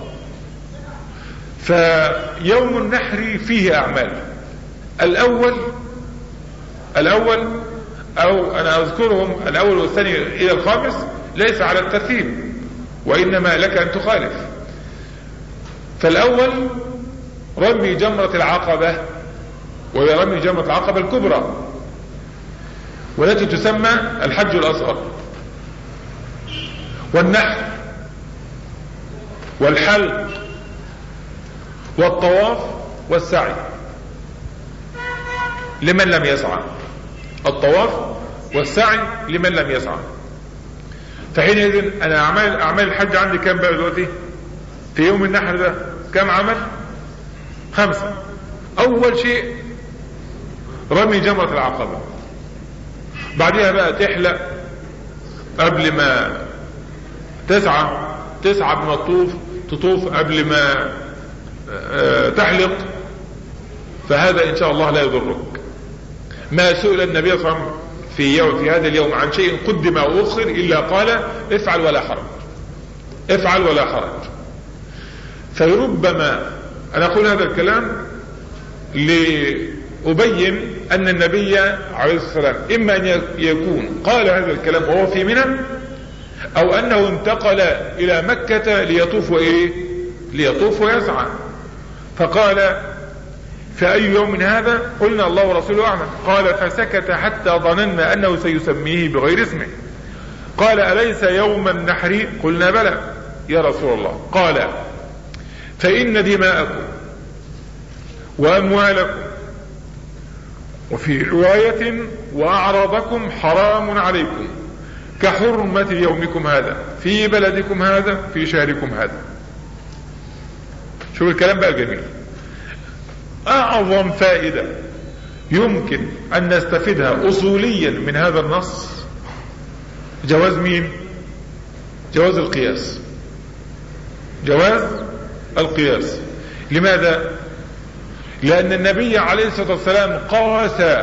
فيوم النحر فيه اعمال الاول الاول او انا اذكرهم الاول والثاني الى الخامس ليس على الترتيب وانما لك ان تخالف فالاول رمي جمرة العقبة وهي رمي جمرة العقبة الكبرى والتي تسمى الحج الاصغر والنحر والحلق والطواف والسعي لمن لم يسعى الطواف والسعي لمن لم يسعى فحينئذ انا اعمال اعمال الحج عندي كام بقى دلوقتي في يوم النحر ده كم عمل خمسة اول شيء رمي جمرة العقبة بعدها بقى تحلق قبل ما تسعى تسعى بما تطوف تطوف قبل ما تحلق فهذا ان شاء الله لا يضرك ما سئل النبي صلى الله عليه وسلم في يوم في هذا اليوم عن شيء قدم او اخر الا قال افعل ولا حرج افعل ولا حرج فربما انا اقول هذا الكلام لأبين ان النبي عليه الصلاة والسلام اما ان يكون قال هذا الكلام وهو في منى او انه انتقل الى مكة ليطوف ايه ليطوف ويسعى فقال في اي يوم من هذا قلنا الله ورسوله اعلم قال فسكت حتى ظننا انه سيسميه بغير اسمه قال أليس يوم النحر قلنا بلى يا رسول الله قال فإن دماءكم وأموالكم وفي رواية وأعراضكم حرام عليكم كحرمة يومكم هذا في بلدكم هذا في شهركم هذا شوف الكلام بقى جميل أعظم فائدة يمكن أن نستفيدها أصوليا من هذا النص جواز مين جواز القياس جواز القياس لماذا لأن النبي عليه الصلاة والسلام قاس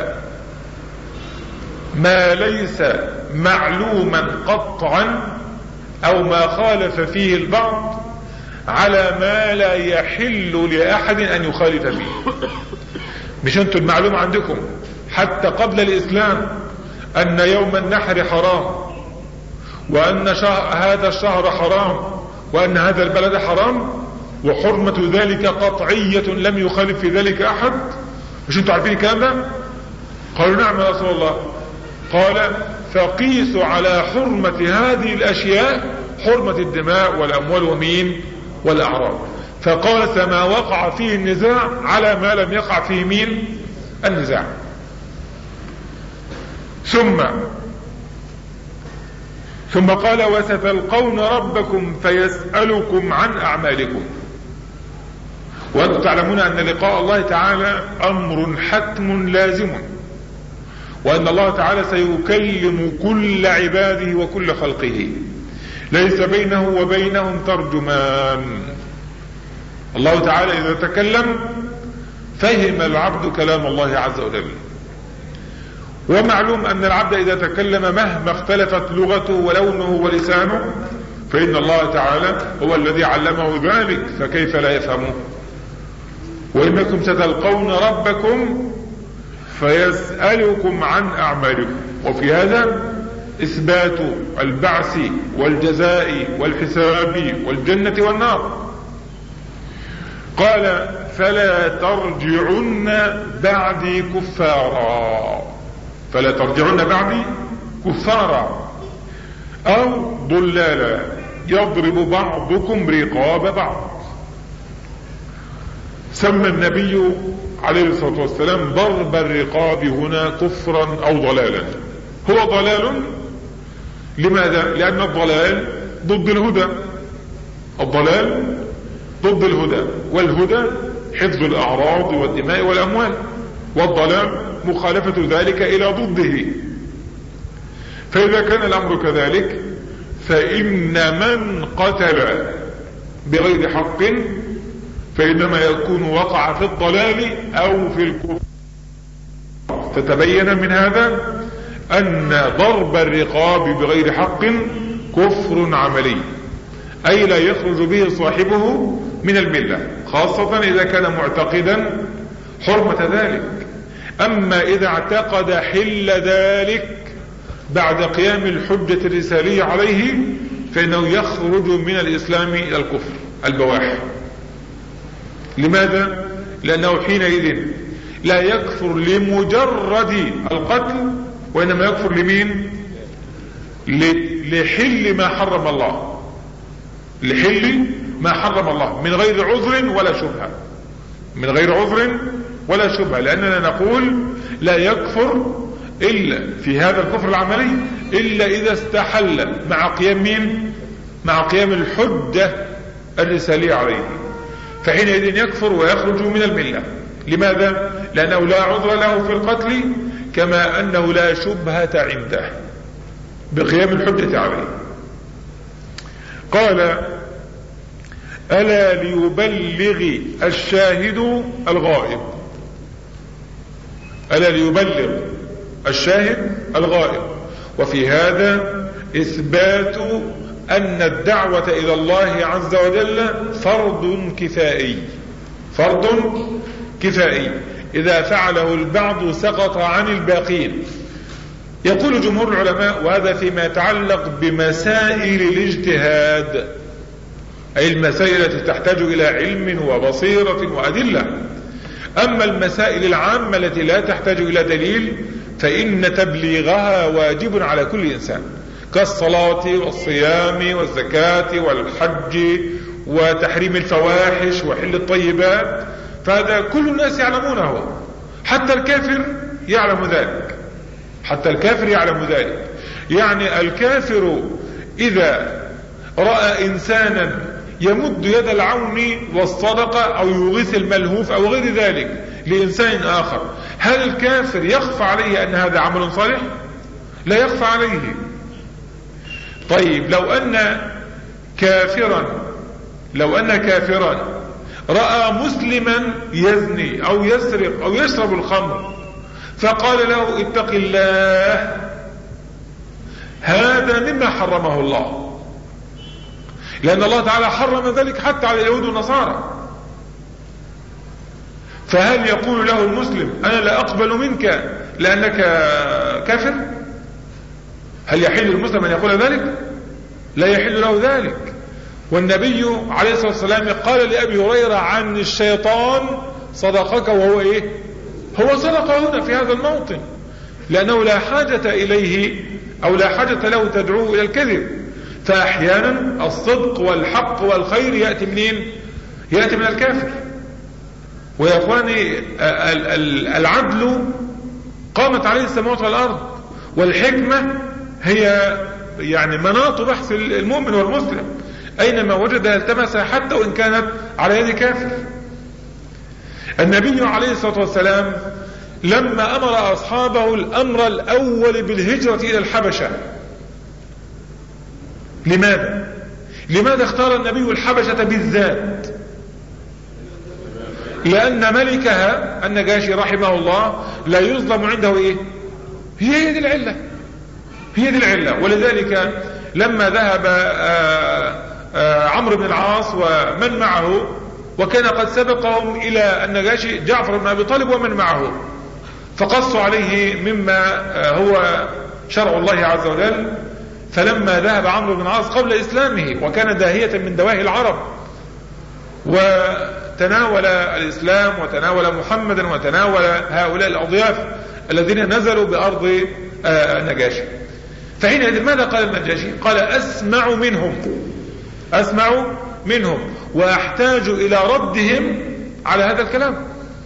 ما ليس معلوما قطعا أو ما خالف فيه البعض على ما لا يحل لأحد أن يخالف فيه مش انتوا المعلوم عندكم حتى قبل الإسلام أن يوم النحر حرام وأن شهر هذا الشهر حرام وأن هذا البلد حرام وحرمة ذلك قطعية لم يخالف في ذلك أحد مش انتوا عارفين الكلام ده قالوا نعم يا رسول الله قال فقيسوا على حرمة هذه الأشياء حرمة الدماء والأموال ومين والأعراض فقاس ما وقع فيه النزاع على ما لم يقع فيه مين النزاع ثم ثم قال وستلقون ربكم فيسألكم عن أعمالكم وأنتم تعلمون أن لقاء الله تعالى أمر حتم لازم وأن الله تعالى سيكلم كل عباده وكل خلقه ليس بينه وبينهم ترجمان الله تعالى إذا تكلم فهم العبد كلام الله عز وجل ومعلوم أن العبد إذا تكلم مهما اختلفت لغته ولونه ولسانه فإن الله تعالى هو الذي علمه ذلك فكيف لا يفهمه وإنكم ستلقون ربكم فيسألكم عن أعمالكم وفي هذا إثبات البعث والجزاء والحساب والجنة والنار قال فلا ترجعن بعدي كفارا فلا ترجعن بعدي كفارا أو ضلالا يضرب بعضكم رقاب بعض سمى النبي عليه الصلاة والسلام ضرب الرقاب هنا كفرا أو ضلالا هو ضلال لماذا لأن الضلال ضد الهدى الضلال ضد الهدى والهدى حفظ الأعراض والدماء والأموال والضلال مخالفة ذلك إلى ضده فإذا كان الأمر كذلك فإن من قتل بغير حق فإنما يكون وقع في الضلال أو في الكفر فتبين من هذا أن ضرب الرقاب بغير حق كفر عملي أي لا يخرج به صاحبه من الملة خاصة إذا كان معتقدا حرمة ذلك أما إذا اعتقد حل ذلك بعد قيام الحجة الرسالية عليه فإنه يخرج من الإسلام إلى الكفر البواح لماذا لأنه حينئذ لا يكفر لمجرد القتل وإنما يكفر لمين لحل ما حرم الله لحل ما حرم الله من غير عذر ولا شبهة من غير عذر ولا شبهة لأننا نقول لا يكفر إلا في هذا الكفر العملي إلا إذا استحل مع قيام مين مع قيام الحجة الرسالية عليه فحينئذ يكفر ويخرج من الملة لماذا لأنه لا عذر له في القتل كما أنه لا شبهة عنده بقيام الحجة عليه قال ألا ليبلغ الشاهد الغائب ألا ليبلغ الشاهد الغائب وفي هذا إثبات أن الدعوة إلى الله عز وجل فرض كفائي فرض كفائي إذا فعله البعض سقط عن الباقين يقول جمهور العلماء وهذا فيما يتعلق بمسائل الاجتهاد أي المسائل التي تحتاج إلى علم وبصيرة وأدلة أما المسائل العامة التي لا تحتاج إلى دليل فإن تبليغها واجب على كل إنسان كالصلاة والصيام والزكاة والحج وتحريم الفواحش وحل الطيبات فهذا كل الناس يعلمونه حتى الكافر يعلم ذلك حتى الكافر يعلم ذلك يعني الكافر إذا رأى إنسانا يمد يد العون والصدقة أو يغيث الملهوف أو غير ذلك لإنسان آخر هل الكافر يخفى عليه أن هذا عمل صالح لا يخفى عليه طيب لو أن كافرا لو أن كافرا رأى مسلما يزني أو يسرق أو يشرب الخمر فقال له اتق الله هذا مما حرمه الله لأن الله تعالى حرم ذلك حتى على اليهود والنصارى فهل يقول له المسلم أنا لا أقبل منك لأنك كافر هل يحل المسلم أن يقول ذلك لا يحل له ذلك والنبي عليه الصلاة والسلام قال لأبي هريرة عن الشيطان صدقك وهو إيه هو صدق هنا في هذا الموطن لأنه لا حاجة إليه أو لا حاجة له تدعوه إلى الكذب فأحيانا الصدق والحق والخير يأتي منين يأتي من الكافر ويا اخواني العدل قامت عليه السماوات والارض والحكمة هي يعني مناط بحث المؤمن والمسلم اينما وجدها التمسها حتى وان كانت على يد كافر النبي عليه الصلاة والسلام لما امر اصحابه الامر الاول بالهجرة الى الحبشة لماذا لماذا اختار النبي الحبشة بالذات لأن ملكها النجاشي رحمه الله لا يظلم عنده إيه هي هي دي العلة هي دي العلة ولذلك لما ذهب آه، آه، عمرو بن العاص ومن معه وكان قد سبقهم إلى النجاشي جعفر بن أبي طالب ومن معه فقصوا عليه مما آه، هو شرع الله عز وجل فلما ذهب عمرو بن العاص قبل إسلامه وكان داهية من دواهي العرب و تناول الإسلام وتناول محمدا وتناول هؤلاء الأضياف الذين نزلوا بأرض آه، النجاشي فحينئذ ماذا قال النجاشي قال أسمع منهم أسمع منهم وأحتاج إلى ردهم على هذا الكلام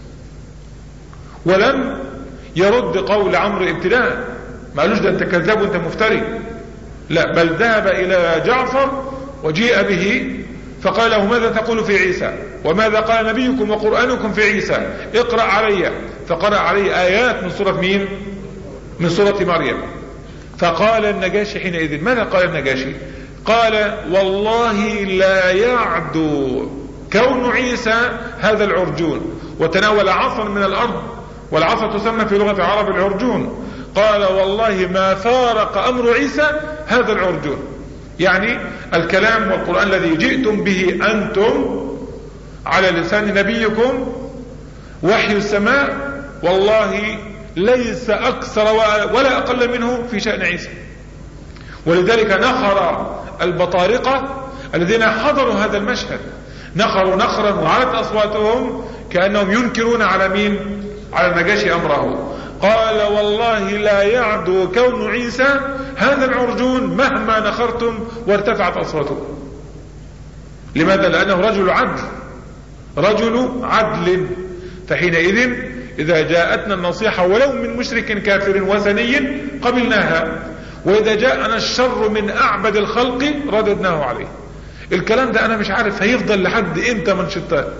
ولم يرد قول عمرو ابتداء ما قالوش ده انت كذاب وانت مفتري لا بل ذهب الى جعفر وجيء به فقال له ماذا تقول في عيسى وماذا قال نبيكم وقرآنكم في عيسى اقرأ علي فقرأ عليه آيات من سورة مين من سورة مريم فقال النجاشي حينئذ ماذا قال النجاشي قال والله لا يعدو كون عيسى هذا العرجون وتناول عصا من الأرض والعصا تسمى في لغة العرب العرجون قال والله ما فارق أمر عيسى هذا العرجون يعني الكلام والقرآن الذي جئتم به أنتم على لسان نبيكم وحي السماء والله ليس أكثر ولا أقل منه في شأن عيسى ولذلك نخر البطارقة الذين حضروا هذا المشهد نخروا نخرا وعلت أصواتهم كأنهم ينكرون على مين على النجاشي أمره قال والله لا يعدو كون عيسى هذا العرجون مهما نخرتم وارتفعت أصواتكم لماذا لأنه رجل عدل رجل عدل فحينئذ إذا جاءتنا النصيحة ولو من مشرك كافر وثني قبلناها وإذا جاءنا الشر من أعبد الخلق رددناه عليه الكلام ده أنا مش عارف هيفضل لحد إمتى منشطات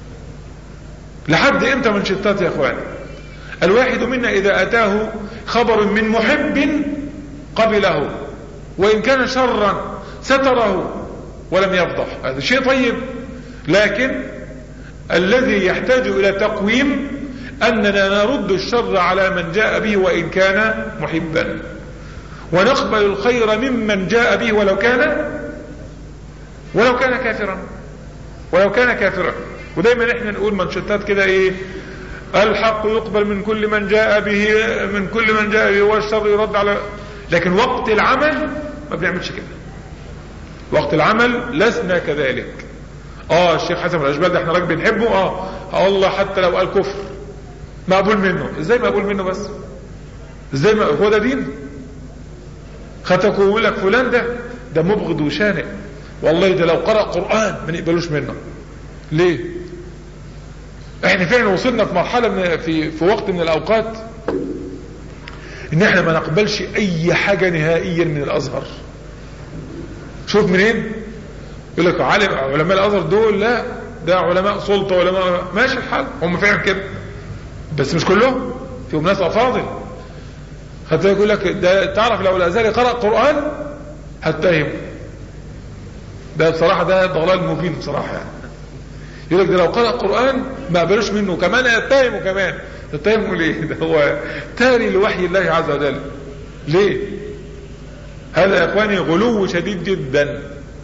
لحد إمتى منشطات يا أخواني الواحد منا إذا أتاه خبر من محب قبله وإن كان شرا ستره ولم يفضح هذا شيء طيب لكن الذي يحتاج إلى تقويم أننا نرد الشر على من جاء به وإن كان محبا ونقبل الخير ممن جاء به ولو كان ولو كان كافرا ولو كان كافرا ودايما احنا نقول منشطات كده ايه الحق يقبل من كل من جاء به من كل من جاء به والشر يرد على لكن وقت العمل ما بنعملش كده وقت العمل لسنا كذلك اه الشيخ حسن الاشبال ده احنا راجل بنحبه اه الله حتى لو قال كفر مقبول منه ازاي مقبول منه بس ازاي ما هو ده دين خدتك ويقول لك فلان ده ده مبغض وشانئ والله ده لو قرأ قرآن ما نقبلوش منه ليه احنا فعلا وصلنا في مرحلة من في, في وقت من الاوقات ان احنا ما نقبلش اي حاجة نهائيا من الازهر شوف منين يقول لك علم علماء الازهر دول لا ده علماء سلطة علماء ماشي الحال هم فعلا كده بس مش كلهم فيهم ناس افاضل حتى يقول لك ده تعرف لو الازهري قرأ قرآن هتهم ده بصراحة ده ضلال مبين بصراحة يعني يقول لك ده لو قرأ قرآن ما قبلوش منه كمان يتهمه كمان يتهمه ليه ده هو تاري لوحي الله عز وجل ليه هذا يا اخواني غلو شديد جدا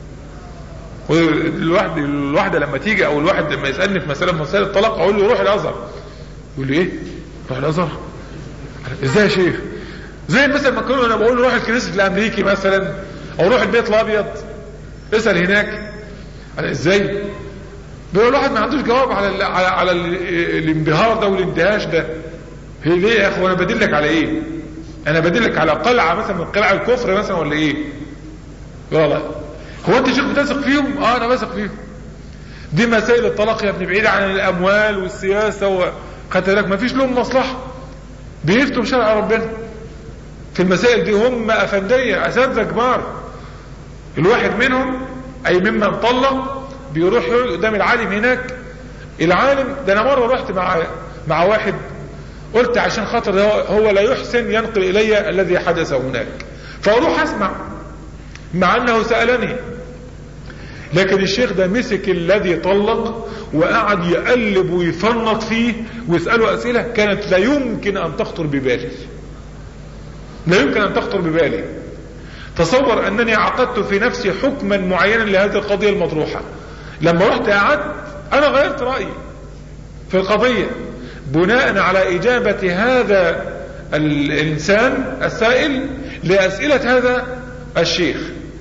الواحد الواحدة لما تيجي او الواحد لما يسألني في مسألة من مسائل الطلاق اقول له روح الازهر يقول لي ايه روح الازهر ازاي يا شيخ زي مثلا ما كانوا انا بقول له روح الكنيسة الامريكي مثلا او روح البيت الابيض اسأل هناك على ازاي بيقول الواحد ما عندوش جواب على ال على, على ال الانبهار ده والاندهاش ده هي ليه يا اخو انا بدلك على ايه انا بدلك على قلعة مثلا من قلع الكفر مثلا ولا ايه لا لا هو انت شيخ بتثق فيهم اه انا بثق فيهم دي مسائل الطلاق يا ابني بعيدة عن الاموال والسياسة وخدت بالك ما فيش لهم مصلحة بيفتوا بشرع ربنا في المسائل دي هم افندية اساتذة كبار الواحد منهم اي ممن طلق بيروح يقعد قدام العالم هناك العالم ده انا مرة رحت مع مع واحد قلت عشان خاطر هو لا يحسن ينقل الي الذي حدث هناك فاروح اسمع مع انه سألني لكن الشيخ ده مسك الذي طلق وقعد يقلب ويفنط فيه ويسأله اسئلة كانت لا يمكن ان تخطر ببالي لا يمكن ان تخطر ببالي تصور انني عقدت في نفسي حكما معينا لهذه القضية المطروحة لما رحت قعدت انا غيرت رأيي في القضية بناء على اجابة هذا الانسان السائل لاسئلة هذا الشيخ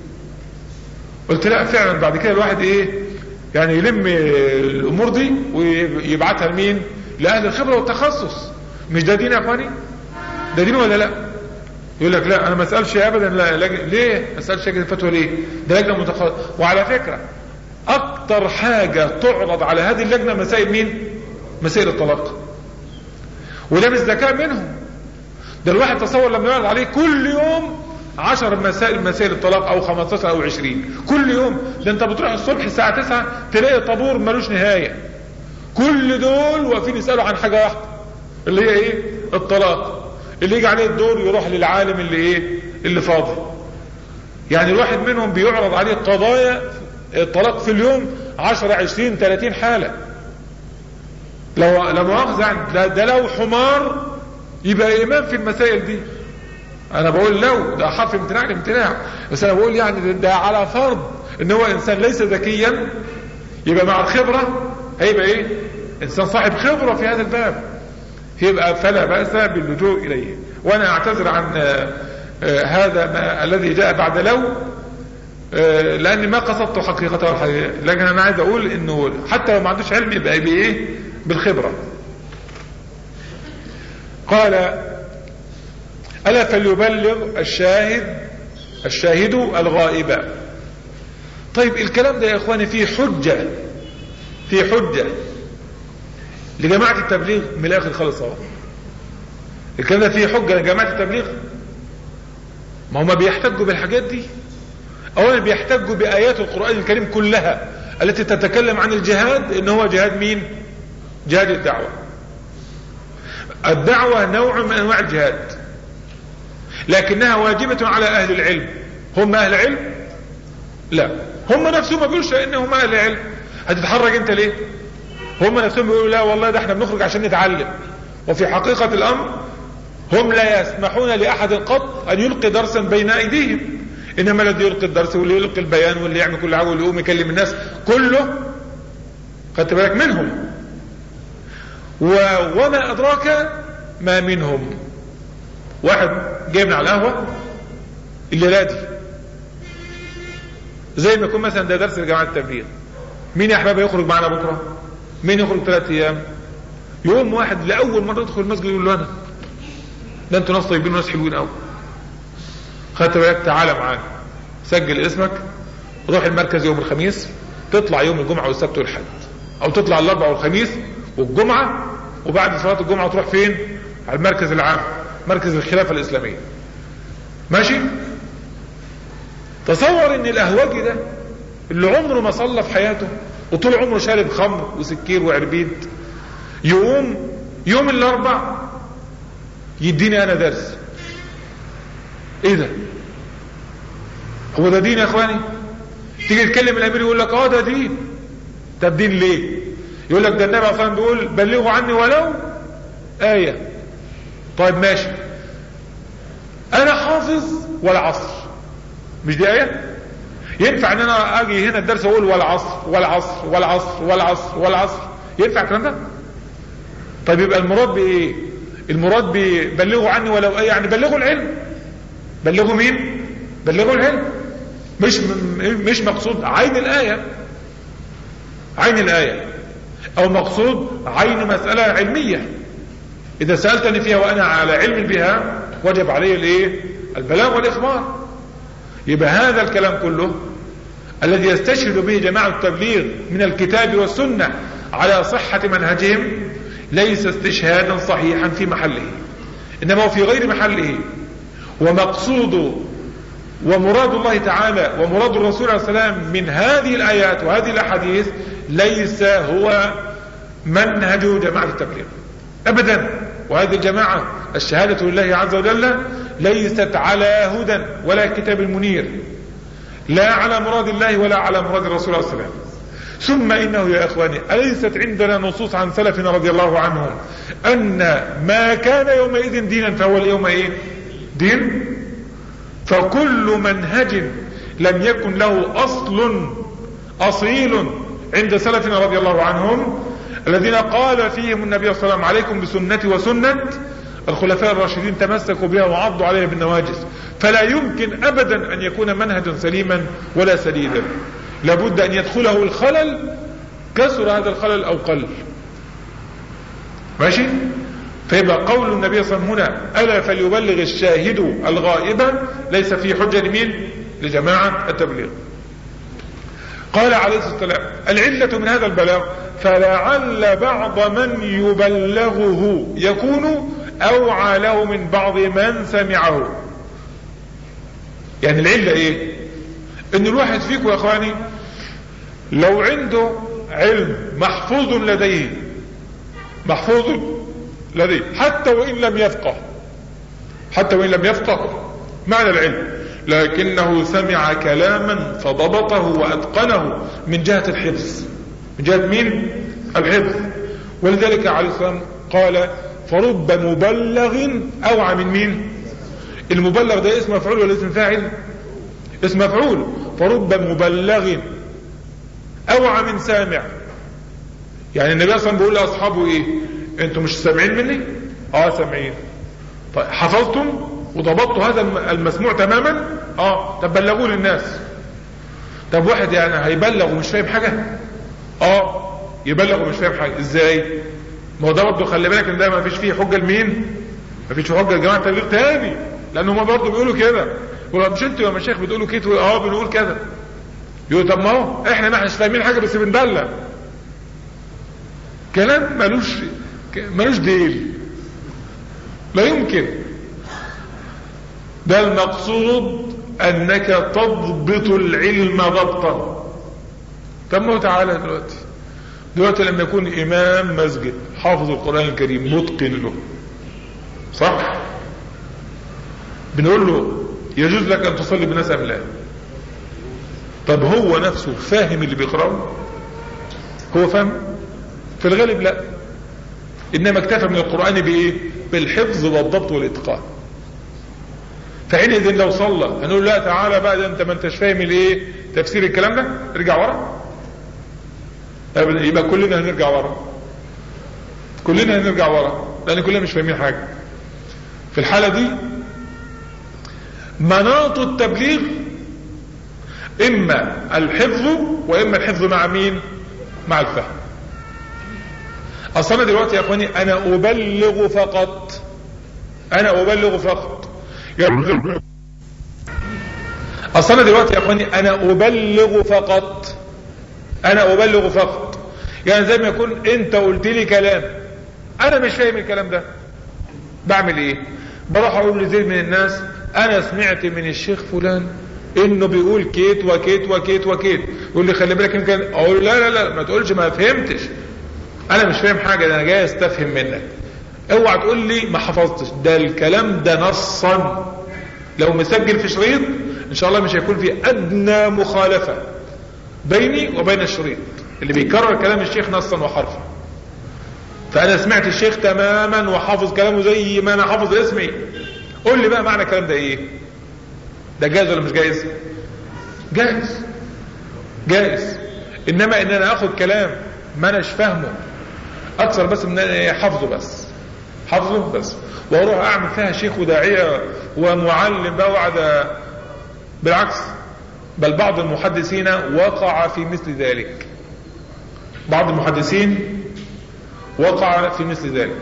قلت لا فعلا بعد كده الواحد ايه يعني يلم الامور دي ويبعتها لمين لاهل الخبرة والتخصص مش ده دين يا اخواني ده دين ولا لا يقول لك لا انا ما اسالش ابدا لا لج... ليه ما اسالش لجنه الفتوى ليه ده لجنه متخصصه وعلى فكره اكتر حاجه تعرض على هذه اللجنه مسائل مين مسائل الطلاق وده مش ذكاء منهم ده الواحد تصور لما يعرض عليه كل يوم عشر مسائل مسائل الطلاق او 15 او 20 كل يوم ده انت بتروح الصبح الساعه 9 تلاقي طابور ملوش نهايه كل دول واقفين يسالوا عن حاجه واحده اللي هي ايه الطلاق اللي يجي عليه الدور يروح للعالم اللي ايه اللي فاضي يعني الواحد منهم بيعرض عليه قضايا الطلاق في اليوم 10 20 30 حالة لو لو مؤاخذة يعني ده, ده لو حمار يبقى امام في المسائل دي انا بقول لو ده حرف امتناع الامتناع بس انا بقول يعني ده على فرض ان هو انسان ليس ذكيا يبقى مع الخبرة هيبقى ايه انسان صاحب خبرة في هذا الباب يبقى فلا بأس باللجوء إليه وأنا أعتذر عن آآ آآ هذا ما الذي جاء بعد لو لأني ما قصدت حقيقته الحقيقة لكن أنا عايز أقول إنه حتى لو ما عندوش علم يبقى بإيه بالخبرة قال ألا فليبلغ الشاهد الشاهد الغائب طيب الكلام ده يا إخواني فيه حجة فيه حجة لجماعة التبليغ من الاخر خالص اهو الكلام ده فيه حجة لجماعة التبليغ ما هم بيحتجوا بالحاجات دي اولا بيحتجوا بايات القرآن الكريم كلها التي تتكلم عن الجهاد ان هو جهاد مين جهاد الدعوة الدعوة نوع من انواع الجهاد لكنها واجبة على اهل العلم هم اهل علم لا هم نفسهم ما بيقولوش انهم اهل علم هتتحرج انت ليه هم نفسهم بيقولوا لا والله ده احنا بنخرج عشان نتعلم وفي حقيقة الامر هم لا يسمحون لاحد قط ان يلقي درسا بين ايديهم انما الذي يلقي الدرس واللي يلقي البيان واللي يعمل كل حاجه واللي يقوم يكلم الناس كله خدت بالك منهم و... وما ادراك ما منهم واحد جاي من على القهوه الليله دي زي ما يكون مثلا ده درس لجماعه التبليغ مين يا احباب يخرج معنا بكره مين يخرج ثلاث ايام يوم واحد لاول مره يدخل المسجد يقول له انا ده انتوا ناس طيبين وناس حلوين قوي خدت بالك تعالى معانا سجل اسمك روح المركز يوم الخميس تطلع يوم الجمعة والسبت والحد او تطلع الاربعاء والخميس والجمعة وبعد صلاة الجمعة تروح فين على المركز العام مركز الخلافة الاسلامية ماشي تصور ان الاهواجي ده اللي عمره ما صلى في حياته وطول عمره شارب خمر وسكير وعربيد يقوم يوم الاربع يديني انا درس ايه ده هو ده دين يا اخواني تيجي تكلم الامير يقول لك اه ده دين طب دين ليه يقول لك ده النبي صلى بيقول بلغوا عني ولو آية طيب ماشي انا حافظ والعصر مش دي آية ينفع ان انا اجي هنا الدرس اقول والعصر والعصر والعصر والعصر والعصر ينفع الكلام ده طيب يبقى المراد بايه المراد ببلغوا عني ولو ايه يعني بلغوا العلم بلغوا مين بلغوا العلم مش مش مقصود عين الايه عين الايه او مقصود عين مساله علميه اذا سالتني فيها وانا على علم بها وجب علي الايه البلاغ والاخبار يبقى هذا الكلام كله الذي يستشهد به جماعه التبليغ من الكتاب والسنه على صحه منهجهم ليس استشهادا صحيحا في محله انما هو في غير محله ومقصود ومراد الله تعالى ومراد الرسول عليه السلام من هذه الايات وهذه الاحاديث ليس هو منهج جماعه التبليغ ابدا وهذه الجماعه الشهاده لله عز وجل ليست على هدى ولا كتاب المنير لا على مراد الله ولا على مراد الرسول عليه السلام ثم انه يا اخواني اليست عندنا نصوص عن سلفنا رضي الله عنهم ان ما كان يومئذ دينا فهو اليوم ايه دين فكل منهج لم يكن له اصل اصيل عند سلفنا رضي الله عنهم الذين قال فيهم النبي صلى الله عليه وسلم عليكم بسنتي وسنة الخلفاء الراشدين تمسكوا بها وعضوا عليها بالنواجس فلا يمكن ابدا ان يكون منهجا سليما ولا سديدا لابد ان يدخله الخلل كسر هذا الخلل او قل ماشي فيبقى قول النبي صلى الله عليه وسلم هنا الا فليبلغ الشاهد الغائب ليس في حجه لمين لجماعه التبليغ قال عليه الصلاه والسلام العله من هذا البلاغ فلعل بعض من يبلغه يكون اوعى له من بعض من سمعه يعني العله ايه ان الواحد فيكم يا اخواني لو عنده علم محفوظ لديه محفوظ لديه حتى وان لم يفقه حتى وان لم يفقه معنى العلم لكنه سمع كلاما فضبطه واتقنه من جهه الحفظ من جهه مين الحفظ ولذلك عليه السلام قال فرب مبلغ اوعى من مين المبلغ ده اسم مفعول ولا اسم فاعل اسم مفعول فرب مبلغ اوعى من سامع يعني النبي اصلا بيقول لاصحابه ايه انتوا مش سامعين مني اه سامعين طيب حفظتم وضبطتوا هذا المسموع تماما اه طب بلغوه للناس طب واحد يعني هيبلغ ومش فاهم حاجه اه يبلغ ومش فاهم حاجه ازاي ما هو ده برضه خلي بالك ان ده ما فيش فيه حجه لمين ما فيش حجه لجماعه التبليغ تاني لان هم برضه بيقولوا كده يقولوا مش انتوا يا مشايخ بتقولوا كده اه بنقول كده يقول طب ما هو احنا ما احناش فاهمين حاجه بس بندلع كلام ملوش ملوش ديل لا يمكن ده المقصود انك تضبط العلم ضبطا طب ما هو تعالى دلوقتي دلوقتي لما يكون امام مسجد حافظ القران الكريم متقن له صح بنقول له يجوز لك ان تصلي بالناس ام لا طب هو نفسه فاهم اللي بيقراه هو فاهم في الغالب لا انما اكتفى من القران بايه بالحفظ والضبط والاتقان فحينئذ لو صلى هنقول لا تعالى بقى ده انت ما انتش فاهم الايه تفسير الكلام ده ارجع ورا يبقى كلنا هنرجع ورا كلنا هنرجع ورا لان كلنا مش فاهمين حاجه في الحاله دي مناط التبليغ اما الحفظ واما الحفظ مع مين مع الفهم اصل انا دلوقتي يا اخواني انا ابلغ فقط انا ابلغ فقط اصل انا دلوقتي يا اخواني انا ابلغ فقط انا ابلغ فقط يعني زي ما يكون انت قلت لي كلام انا مش فاهم الكلام ده بعمل ايه بروح اقول لزيد من الناس انا سمعت من الشيخ فلان انه بيقول كيت وكيت وكيت وكيت يقول لي خلي بالك يمكن اقول لا لا لا ما تقولش ما فهمتش انا مش فاهم حاجه ده انا جاي استفهم منك اوعى تقول لي ما حفظتش ده الكلام ده نصا لو مسجل في شريط ان شاء الله مش هيكون في ادنى مخالفه بيني وبين الشريط اللي بيكرر كلام الشيخ نصا وحرفا فانا سمعت الشيخ تماما وحافظ كلامه زي ما انا حافظ اسمي قول لي بقى معنى الكلام ده ايه ده جائز ولا مش جائز جائز جائز انما ان انا اخد كلام ما اناش فاهمه اكثر بس من انا حافظه بس حافظه بس واروح اعمل فيها شيخ وداعيه ومعلم بقى وقعد بالعكس بل بعض المحدثين وقع في مثل ذلك بعض المحدثين وقع في مثل ذلك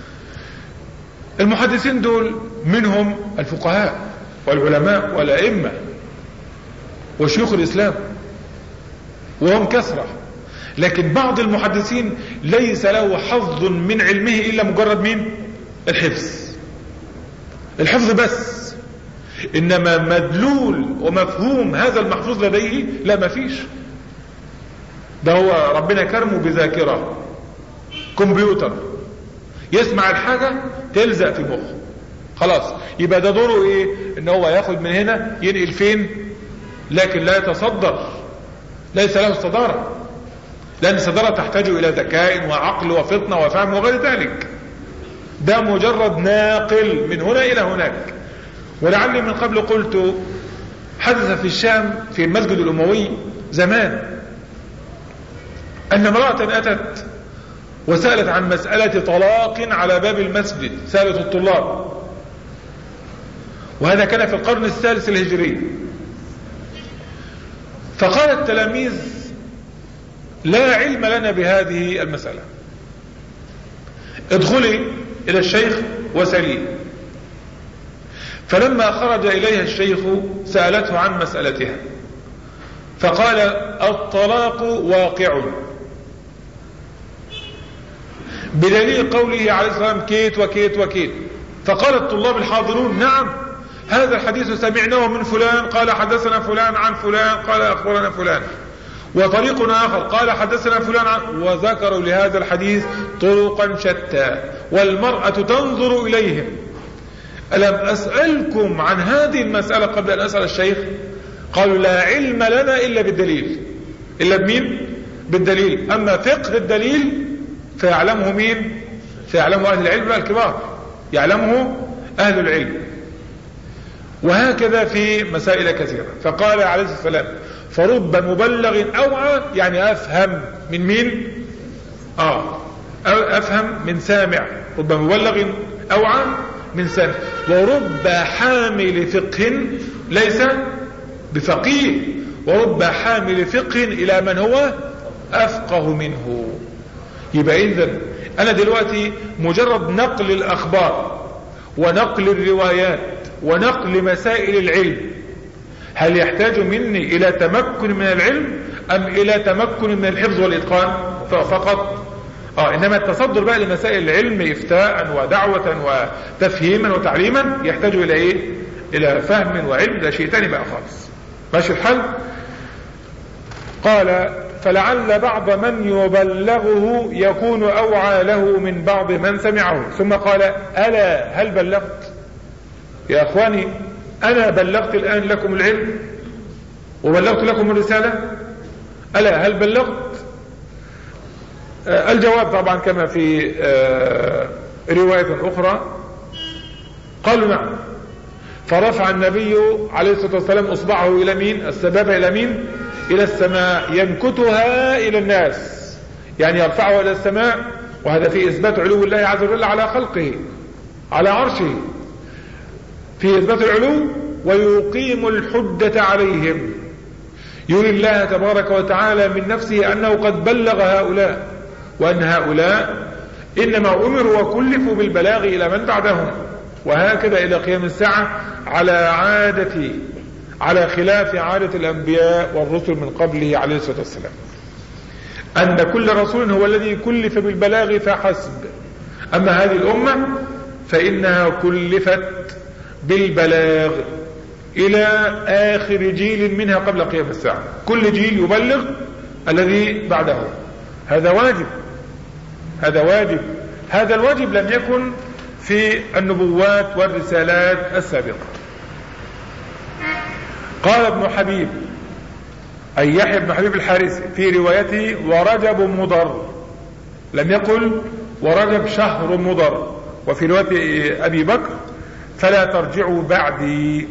المحدثين دول منهم الفقهاء والعلماء والأئمة وشيوخ الإسلام وهم كثرة لكن بعض المحدثين ليس له حظ من علمه إلا مجرد مين الحفظ الحفظ بس إنما مدلول ومفهوم هذا المحفوظ لديه لا ما فيش ده هو ربنا كرمه بذاكرة كمبيوتر يسمع الحاجة تلزق في مخه خلاص يبقى ده دوره ايه ان هو ياخد من هنا ينقل فين لكن لا يتصدر ليس له صدارة لان الصدارة تحتاج الى ذكاء وعقل وفطنة وفهم وغير ذلك ده مجرد ناقل من هنا الى هناك ولعلي من قبل قلت حدث في الشام في المسجد الاموي زمان ان امرأة اتت وسألت عن مسألة طلاق على باب المسجد سألت الطلاب وهذا كان في القرن الثالث الهجري فقال التلاميذ لا علم لنا بهذه المسألة ادخلي إلى الشيخ وسليه فلما خرج إليها الشيخ سألته عن مسألتها فقال الطلاق واقع بدليل قوله عليه الصلاة والسلام كيت وكيت وكيت فقال الطلاب الحاضرون نعم هذا الحديث سمعناه من فلان قال حدثنا فلان عن فلان قال أخبرنا فلان وطريق آخر قال حدثنا فلان عن وذكروا لهذا الحديث طرقا شتى والمرأة تنظر إليهم ألم أسألكم عن هذه المسألة قبل أن أسأل الشيخ قالوا لا علم لنا إلا بالدليل إلا بمين بالدليل أما فقه الدليل فيعلمه مين فيعلمه أهل العلم الكبار يعلمه أهل العلم وهكذا في مسائل كثيرة فقال عليه الصلاة والسلام فرب مبلغ أوعى يعني أفهم من مين آه أفهم من سامع رب مبلغ أوعى من سامع ورب حامل فقه ليس بفقيه ورب حامل فقه إلى من هو أفقه منه يبقى إذن أنا دلوقتي مجرد نقل الأخبار ونقل الروايات ونقل مسائل العلم هل يحتاج مني إلى تمكن من العلم أم إلى تمكن من الحفظ والإتقان فقط آه إنما التصدر بقى لمسائل العلم إفتاء ودعوة وتفهيما وتعليما يحتاج إلى إيه إلى فهم وعلم ده شيء تاني بقى خالص ماشي الحل قال فلعل بعض من يبلغه يكون أوعى له من بعض من سمعه ثم قال ألا هل بلغت يا أخواني أنا بلغت الآن لكم العلم وبلغت لكم الرسالة ألا هل بلغت آه الجواب طبعا كما في آه رواية أخرى قالوا نعم فرفع النبي عليه الصلاة والسلام أصبعه إلى مين السبابة إلى مين إلى السماء ينكتها إلى الناس يعني يرفعه إلى السماء وهذا في إثبات علو الله عز وجل على خلقه على عرشه في إثبات العلو ويقيم الحجة عليهم يري الله تبارك وتعالى من نفسه أنه قد بلغ هؤلاء وأن هؤلاء إنما أمروا وكلفوا بالبلاغ إلى من بعدهم وهكذا إلى قيام الساعة على عادة على خلاف عادة الأنبياء والرسل من قبله عليه الصلاة والسلام أن كل رسول هو الذي كلف بالبلاغ فحسب أما هذه الأمة فإنها كلفت بالبلاغ إلى آخر جيل منها قبل قيام الساعة كل جيل يبلغ الذي بعده هذا واجب هذا واجب هذا الواجب لم يكن في النبوات والرسالات السابقة قال ابن حبيب أي يحيى بن حبيب الحارثي في روايته ورجب مضر لم يقل ورجب شهر مضر وفي رواية أبي بكر فلا ترجعوا بعدي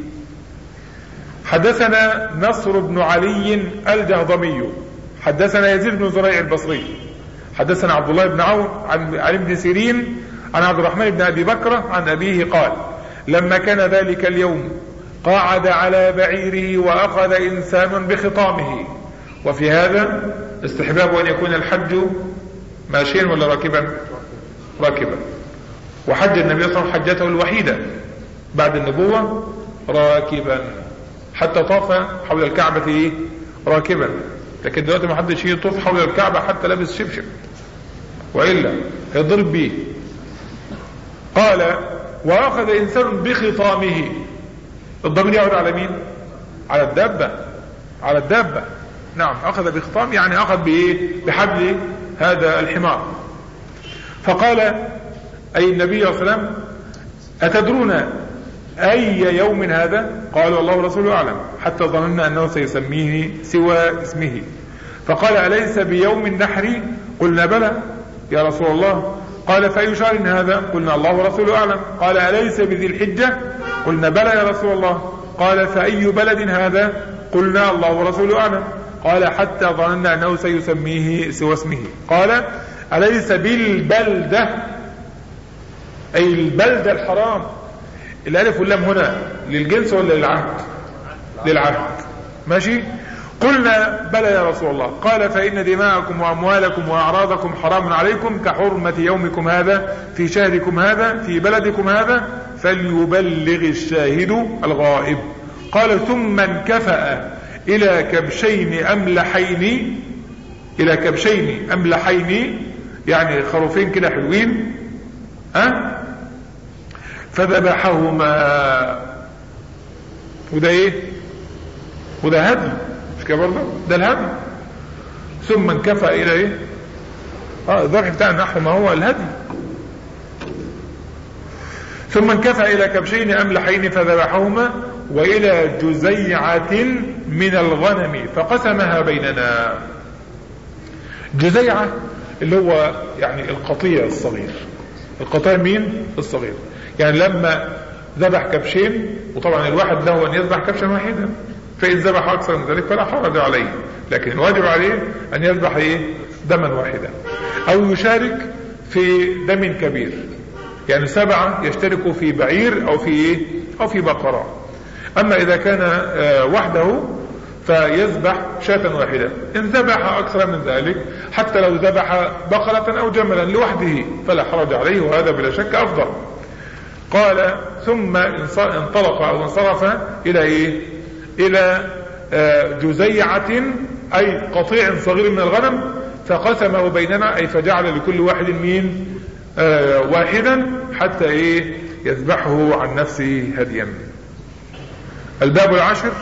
حدثنا نصر بن علي الجهضمي حدثنا يزيد بن زريع البصري حدثنا عبد الله بن عون عن عن ابن سيرين عن عبد الرحمن بن ابي بكر عن ابيه قال لما كان ذلك اليوم قعد على بعيره واخذ انسان بخطامه وفي هذا استحباب ان يكون الحج ماشيا ولا راكبا راكبا وحج النبي صلى الله عليه وسلم حجته الوحيده بعد النبوه راكبا حتى طاف حول الكعبه ايه راكبا لكن دلوقتي ما حدش يطوف حول الكعبه حتى لابس شبشب والا هيضرب بيه قال واخذ انسان بخطامه الضمير يعود على مين على الدابه على الدابه نعم اخذ بخطام يعني اخذ بايه بحبل هذا الحمار فقال اي النبي صلى الله عليه وسلم اتدرون اي يوم هذا قال والله ورسوله اعلم حتى ظننا انه سيسميه سوى اسمه فقال اليس بيوم النحر قلنا بلى يا رسول الله قال فأي شهر هذا قلنا الله ورسوله أعلم قال أليس بذي الحجة قلنا بلى يا رسول الله قال فأي بلد هذا قلنا الله ورسوله أعلم قال حتى ظننا أنه سيسميه سوى اسمه قال أليس بالبلدة أي البلدة الحرام الألف واللام هنا للجنس ولا للعهد للعهد ماشي قلنا بلى يا رسول الله قال فإن دماءكم وأموالكم وأعراضكم حرام عليكم كحرمة يومكم هذا في شهركم هذا في بلدكم هذا فليبلغ الشاهد الغائب قال ثم انكفأ إلى كبشين أملحين إلى كبشين أملحين يعني خروفين كده حلوين أه؟ فذبحهما وده ايه وده هدي مش كده برضه ده الهدي ثم انكفى الى ايه اه الذبح بتاع النحر ما هو الهدي ثم انكفى الى كبشين املحين فذبحهما والى جزيعة من الغنم فقسمها بيننا جزيعة اللي هو يعني القطيع الصغير القطيع مين الصغير يعني لما ذبح كبشين وطبعا الواحد له ان يذبح كبشا واحدا فان ذبح اكثر من ذلك فلا حرج عليه لكن الواجب عليه ان يذبح ايه دما واحدا او يشارك في دم كبير يعني سبعة يشتركوا في بعير او في ايه او في بقرة اما اذا كان وحده فيذبح شاة واحدة إن ذبح أكثر من ذلك حتى لو ذبح بقرة أو جملا لوحده فلا حرج عليه وهذا بلا شك أفضل قال ثم انطلق أو انصرف إلى إيه إلى جزيعة أي قطيع صغير من الغنم فقسمه بيننا أي فجعل لكل واحد مين واحدا حتى إيه يذبحه عن نفسه هديا الباب العاشر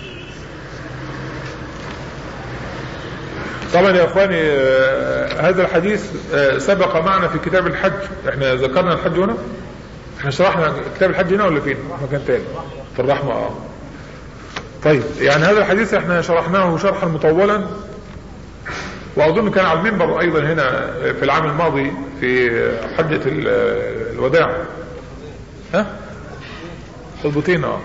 طبعا يا اخواني هذا الحديث سبق معنا في كتاب الحج احنا ذكرنا الحج هنا احنا شرحنا كتاب الحج هنا ولا فين مكان تاني في الرحمة اه طيب يعني هذا الحديث احنا شرحناه شرحا مطولا واظن كان على المنبر ايضا هنا في العام الماضي في حجة الوداع ها تضبطين اه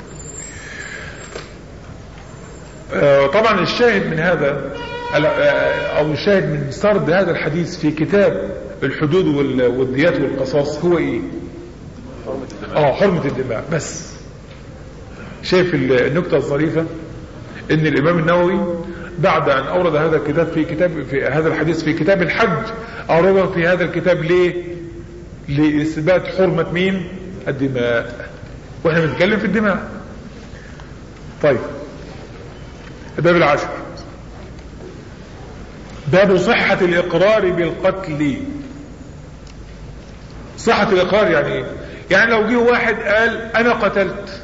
طبعا الشاهد من هذا او الشاهد من سرد هذا الحديث في كتاب الحدود والديات والقصاص هو ايه اه حرمة الدماء بس شايف النكتة الظريفة ان الامام النووي بعد ان اورد هذا الكتاب في كتاب في هذا الحديث في كتاب الحج اورده في هذا الكتاب ليه لاثبات حرمة مين الدماء واحنا بنتكلم في الدماء طيب الباب العاشر باب صحة الإقرار بالقتل صحة الإقرار يعني إيه؟ يعني لو جه واحد قال أنا قتلت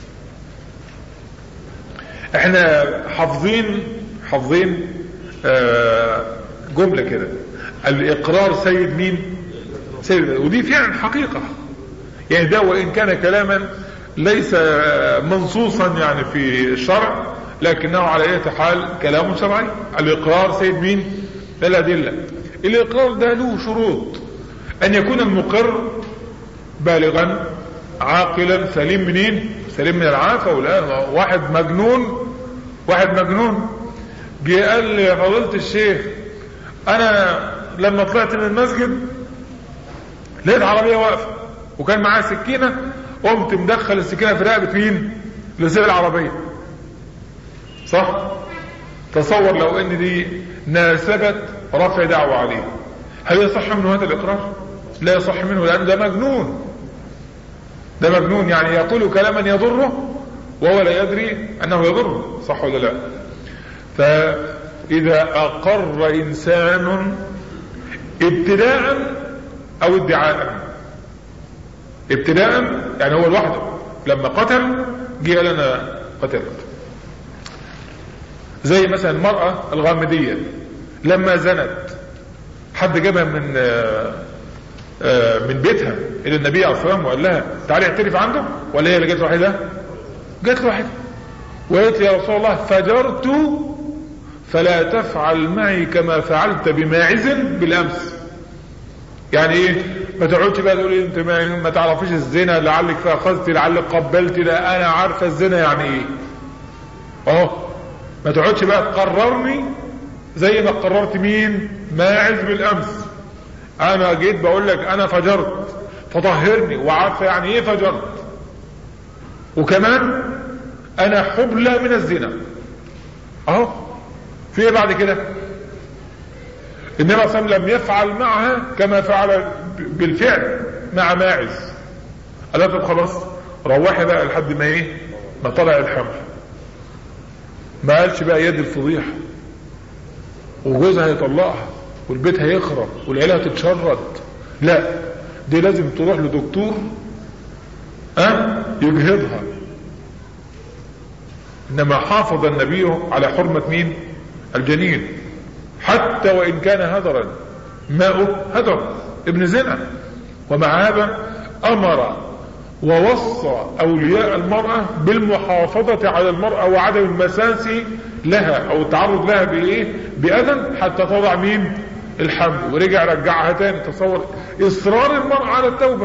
احنا حافظين حافظين آه جملة كده الإقرار سيد مين سيد ودي فعلا حقيقة يعني ده وإن كان كلاما ليس منصوصا يعني في الشرع لكنه على اية حال كلام شرعي الإقرار سيد مين الأدلة الإقرار ده له شروط أن يكون المقر بالغا عاقلا سليم منين سليم من العافة ولا واحد مجنون واحد مجنون جه قال لي فضيلة الشيخ انا لما طلعت من المسجد لقيت عربية واقفة وكان معاها سكينة قمت مدخل السكينة في رقبة مين اللي سيب العربية صح تصور لو ان دي ناسبت رفع دعوة عليه هل يصح منه هذا الاقرار لا يصح منه لان ده مجنون ده مجنون يعني يقول كلاما يضره وهو لا يدري انه يضره صح ولا لا فاذا اقر انسان ابتداء او ادعاء ابتداء يعني هو لوحده لما قتل جه لنا قتلت زي مثلا المرأة الغامدية لما زنت حد جابها من من بيتها الى النبي عليه الصلاه والسلام وقال لها تعالي اعترف عنده ولا هي اللي جت لوحدها؟ جت لوحدها وقالت يا رسول الله فجرت فلا تفعل معي كما فعلت بماعز بالامس يعني ايه ما تقعدش بقى تقولي انت ما, ما تعرفيش الزنا لعلك فاخذتي لعلك قبلتي لا انا عارفه الزنا يعني ايه اهو ما تقعدش بقى تقررني زي ما قررت مين ماعز بالامس انا جيت بقول لك انا فجرت فطهرني وعارفه يعني ايه فجرت وكمان انا حبلى من الزنا اهو في ايه بعد كده النبي صلى الله عليه وسلم لم يفعل معها كما فعل بالفعل مع ماعز قال طب خلاص روحي بقى لحد ما ايه ما طلع الحمل ما قالش بقى يد الفضيحه وجوزها يطلقها والبيت هيخرب والعيله هتتشرد لا دي لازم تروح لدكتور أه؟ يجهضها انما حافظ النبي على حرمة مين الجنين حتى وان كان هدرا ماءه هدر ابن زنا ومع هذا امر ووصى اولياء المرأة بالمحافظة على المرأة وعدم المساس لها او التعرض لها بايه باذى حتى تضع مين الحمل ورجع رجعها تاني تصور اصرار المرأة على التوبة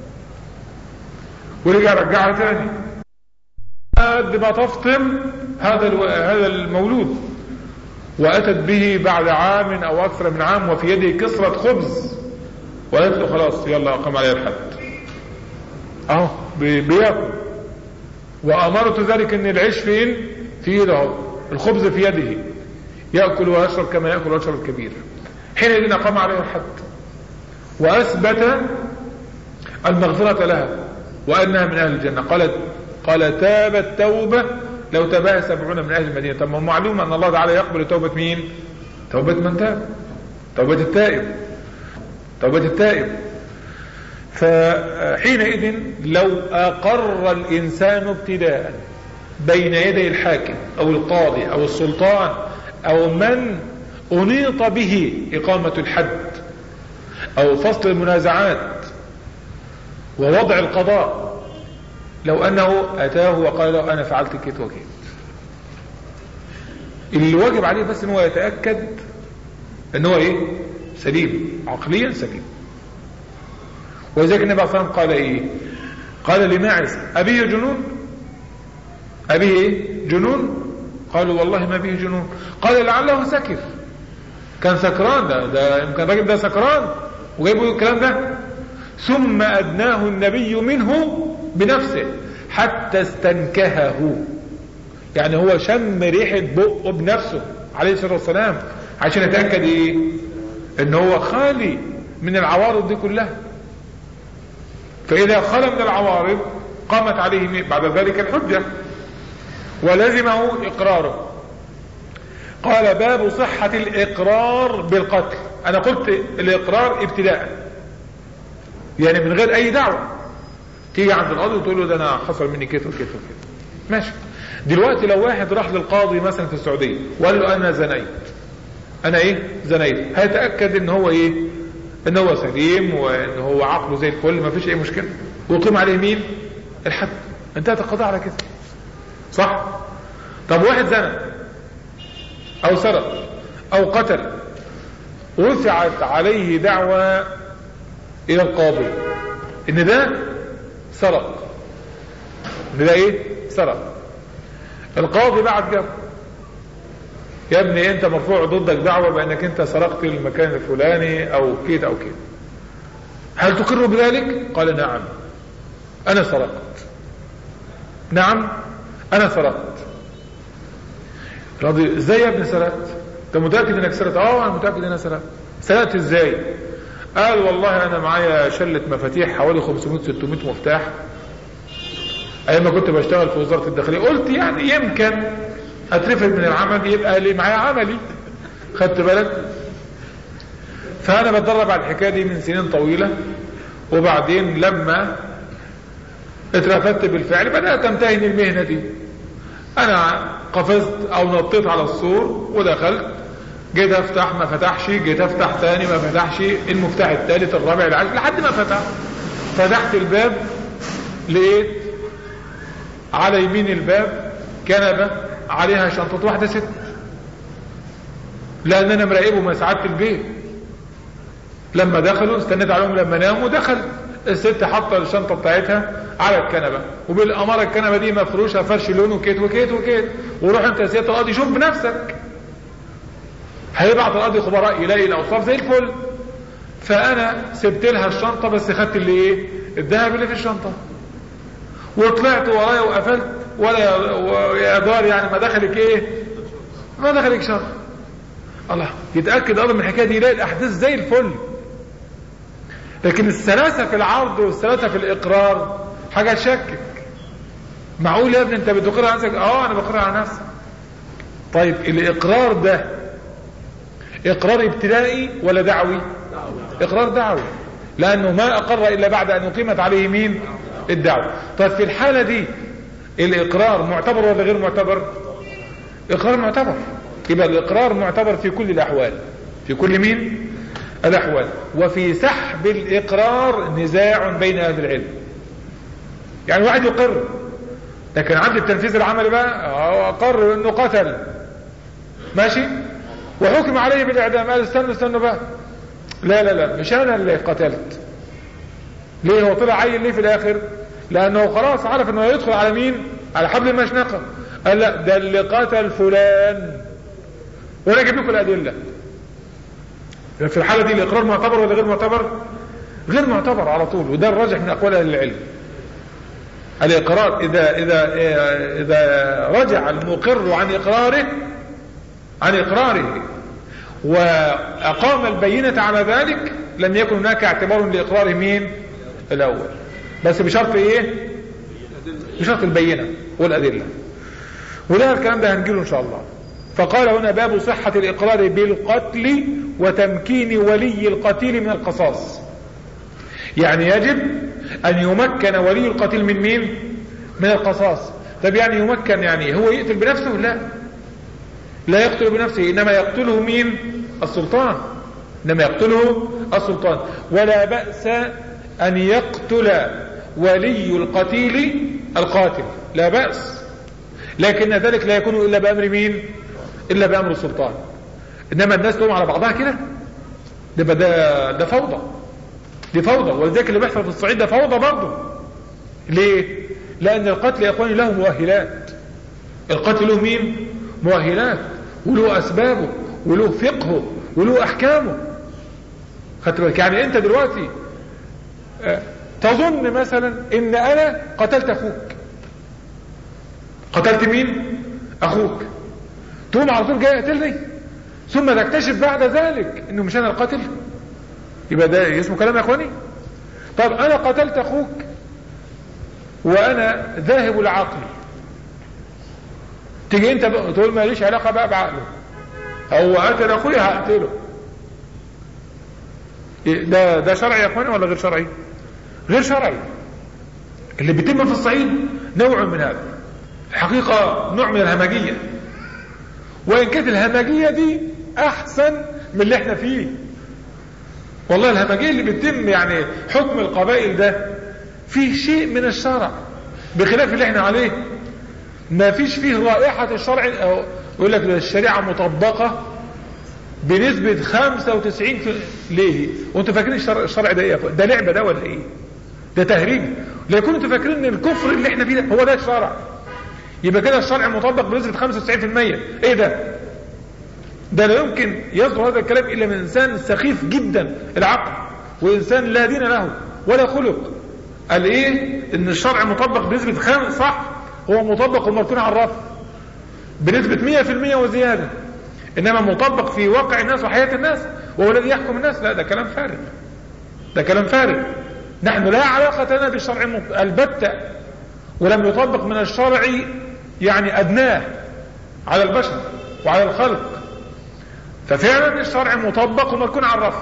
ورجع رجعها تاني قد ما تفطم هذا هذا المولود واتت به بعد عام او اكثر من عام وفي يده كسرة خبز وقالت له خلاص يلا اقام عليه الحد اهو بياكل وامرت ذلك ان العيش فين في يده الخبز في يده ياكل ويشرب كما ياكل ويشرب الكبير حينئذ اقام عليه الحد واثبت المغفرة لها وانها من اهل الجنة قالت قال تابت توبة لو تابها سبعون من اهل المدينة طب ما معلوم ان الله تعالى يقبل توبة مين توبة من تاب توبة التائب توبة التائب فحينئذ لو اقر الانسان ابتداء بين يدي الحاكم او القاضي او السلطان او من انيط به اقامة الحد او فصل المنازعات ووضع القضاء لو انه اتاه وقال له انا فعلت كيت وكيت اللي واجب عليه بس ان هو يتاكد ان هو ايه سليم عقليا سليم ولذلك النبي صلى الله عليه وسلم قال ايه قال لماعز ابيه جنون ابيه ايه جنون قالوا والله ما به جنون قال لعله سكر كان سكران ده ده يمكن الراجل ده سكران وجايبوا الكلام ده ثم ادناه النبي منه بنفسه حتى استنكهه يعني هو شم ريحة بقه بنفسه عليه الصلاة والسلام عشان يتأكد ايه ان هو خالي من العوارض دي كلها فاذا خلى من العوارض قامت عليه بعد ذلك الحجة ولزمه اقراره قال باب صحة الاقرار بالقتل انا قلت الاقرار ابتداء يعني من غير اي دعوة تيجي عند القاضي وتقول له ده انا حصل مني كده وكده وكده ماشي دلوقتي لو واحد راح للقاضي مثلا في السعودية وقال له انا زنيت انا ايه زنيت هيتأكد ان هو ايه ان هو سليم وان هو عقله زي الفل ما فيش اي مشكلة ويقيم عليه مين الحد انتهت القضاء على كده صح طب واحد زنى او سرق او قتل رفعت عليه دعوة الى القاضي ان ده سرق ان ده ايه سرق القاضي بعد جاب يا ابني انت مرفوع ضدك دعوة بانك انت سرقت المكان الفلاني او كده او كده هل تقر بذلك قال نعم انا سرقت نعم انا سرقت راضي ازاي يا ابني سرقت انت متاكد انك سرقت اه انا متاكد ان انا سرقت سرقت ازاي قال والله انا معايا شلة مفاتيح حوالي 500 600 مفتاح ايام ما كنت بشتغل في وزارة الداخلية قلت يعني يمكن اترفد من العمل يبقى لي معايا عملي خدت بالك فانا بتدرب على الحكاية دي من سنين طويلة وبعدين لما اترفدت بالفعل بدأت امتهن المهنة دي انا قفزت او نطيت على السور ودخلت جيت افتح ما فتحش جيت افتح ثاني ما فتحش المفتاح الثالث الرابع العاشر لحد ما فتح فتحت الباب لقيت على يمين الباب كنبة عليها شنطة واحدة ست لان انا مراقبه ما سعادة البيت لما دخلوا استنيت عليهم لما ناموا دخل الست حاطه الشنطه بتاعتها على الكنبه وبالاماره الكنبه دي مفروشه فرش لونه كيت وكيت وكيت وروح انت يا سياده القاضي شوف بنفسك هيبعت القاضي خبراء يلاقي الاوصاف زي الفل فانا سبت لها الشنطه بس خدت اللي ايه الذهب اللي في الشنطه وطلعت ورايا وقفلت ولا يا دار يعني ما دخلك ايه ما دخلك شر الله يتاكد ايضا من الحكايه دي يلاقي الاحداث زي الفل لكن السلاسة في العرض والسلاسة في الإقرار حاجة تشكك معقول يا ابني انت بتقر على نفسك اه انا بقر على نفسي طيب الإقرار ده إقرار ابتدائي ولا دعوي إقرار دعوي لأنه ما أقر إلا بعد أن أقيمت عليه مين الدعوة طيب في الحالة دي الإقرار معتبر ولا غير معتبر إقرار معتبر يبقى الإقرار معتبر في كل الأحوال في كل مين الأحوال وفي سحب الإقرار نزاع بين أهل العلم يعني واحد يقر لكن عند التنفيذ العملي بقى هو أقر أنه قتل ماشي وحكم عليه بالإعدام قال استنوا استنوا بقى لا لا لا مش أنا اللي قتلت ليه هو طلع عيل ليه في الآخر لأنه خلاص عرف أنه يدخل على مين على حبل المشنقة قال لا ده اللي قتل فلان وانا اجيب لكم الادله في الحالة دي الإقرار معتبر ولا غير معتبر غير معتبر على طول وده الراجح من أقوال أهل العلم الإقرار إذا إذا إذا رجع المقر عن إقراره عن إقراره وأقام البينة على ذلك لم يكن هناك اعتبار لإقرار مين الأول بس بشرط إيه بشرط البينة والأدلة وده الكلام ده هنجيله إن شاء الله فقال هنا باب صحة الإقرار بالقتل وتمكين ولي القتيل من القصاص يعني يجب أن يمكن ولي القتيل من مين من القصاص طب يعني يمكن يعني هو يقتل بنفسه لا لا يقتل بنفسه إنما يقتله مين السلطان إنما يقتله السلطان ولا بأس أن يقتل ولي القتيل القاتل لا بأس لكن ذلك لا يكون إلا بأمر مين إلا بأمر السلطان إنما الناس تقوم على بعضها كده ده ده ده فوضى دي فوضى ولذلك اللي بيحصل في الصعيد ده فوضى برضه ليه لأن القتل يا إخواني له مؤهلات القتل له مين مؤهلات وله أسبابه وله فقهه وله أحكامه خدت بالك يعني أنت دلوقتي تظن مثلا إن أنا قتلت أخوك قتلت مين أخوك تقوم على طول جاي يقتلني ثم تكتشف بعد ذلك انه مش انا القاتل يبقى ده اسمه كلام يا اخواني طب انا قتلت اخوك وانا ذاهب العقل تيجي انت بقى تقول ماليش علاقة بقى بعقله هو قتل اخويا هقتله إيه ده ده شرعي يا اخواني ولا غير شرعي غير شرعي اللي بيتم في الصعيد نوع من هذا الحقيقة نوع من الهمجية وإن كانت الهمجية دي أحسن من اللي احنا فيه والله الهمجية اللي بتتم يعني حكم القبائل ده فيه شيء من الشرع بخلاف اللي احنا عليه ما فيش فيه رائحة الشرع أو يقول لك الشريعة مطبقة بنسبة 95 في ليه وانتوا فاكرين الشرع, الشرع ده ايه ده لعبة ده ولا ايه ده تهريج لا يكونوا انتوا فاكرين ان الكفر اللي احنا فيه ده هو ده الشرع يبقى كده الشرع مطبق بنسبة 95% ايه ده ده لا يمكن يصدر هذا الكلام الا من انسان سخيف جدا العقل وانسان لا دين له ولا خلق قال ايه ان الشرع مطبق بنسبة خام صح هو مطبق ومركون على الرف بنسبة 100% وزيادة انما مطبق في واقع الناس وحياة الناس وهو الذي يحكم الناس لا ده كلام فارغ ده كلام فارغ نحن لا علاقة لنا بالشرع البتة ولم يطبق من الشرع يعني أدناه على البشر وعلى الخلق ففعلا الشرع مطبق ومركون على الرف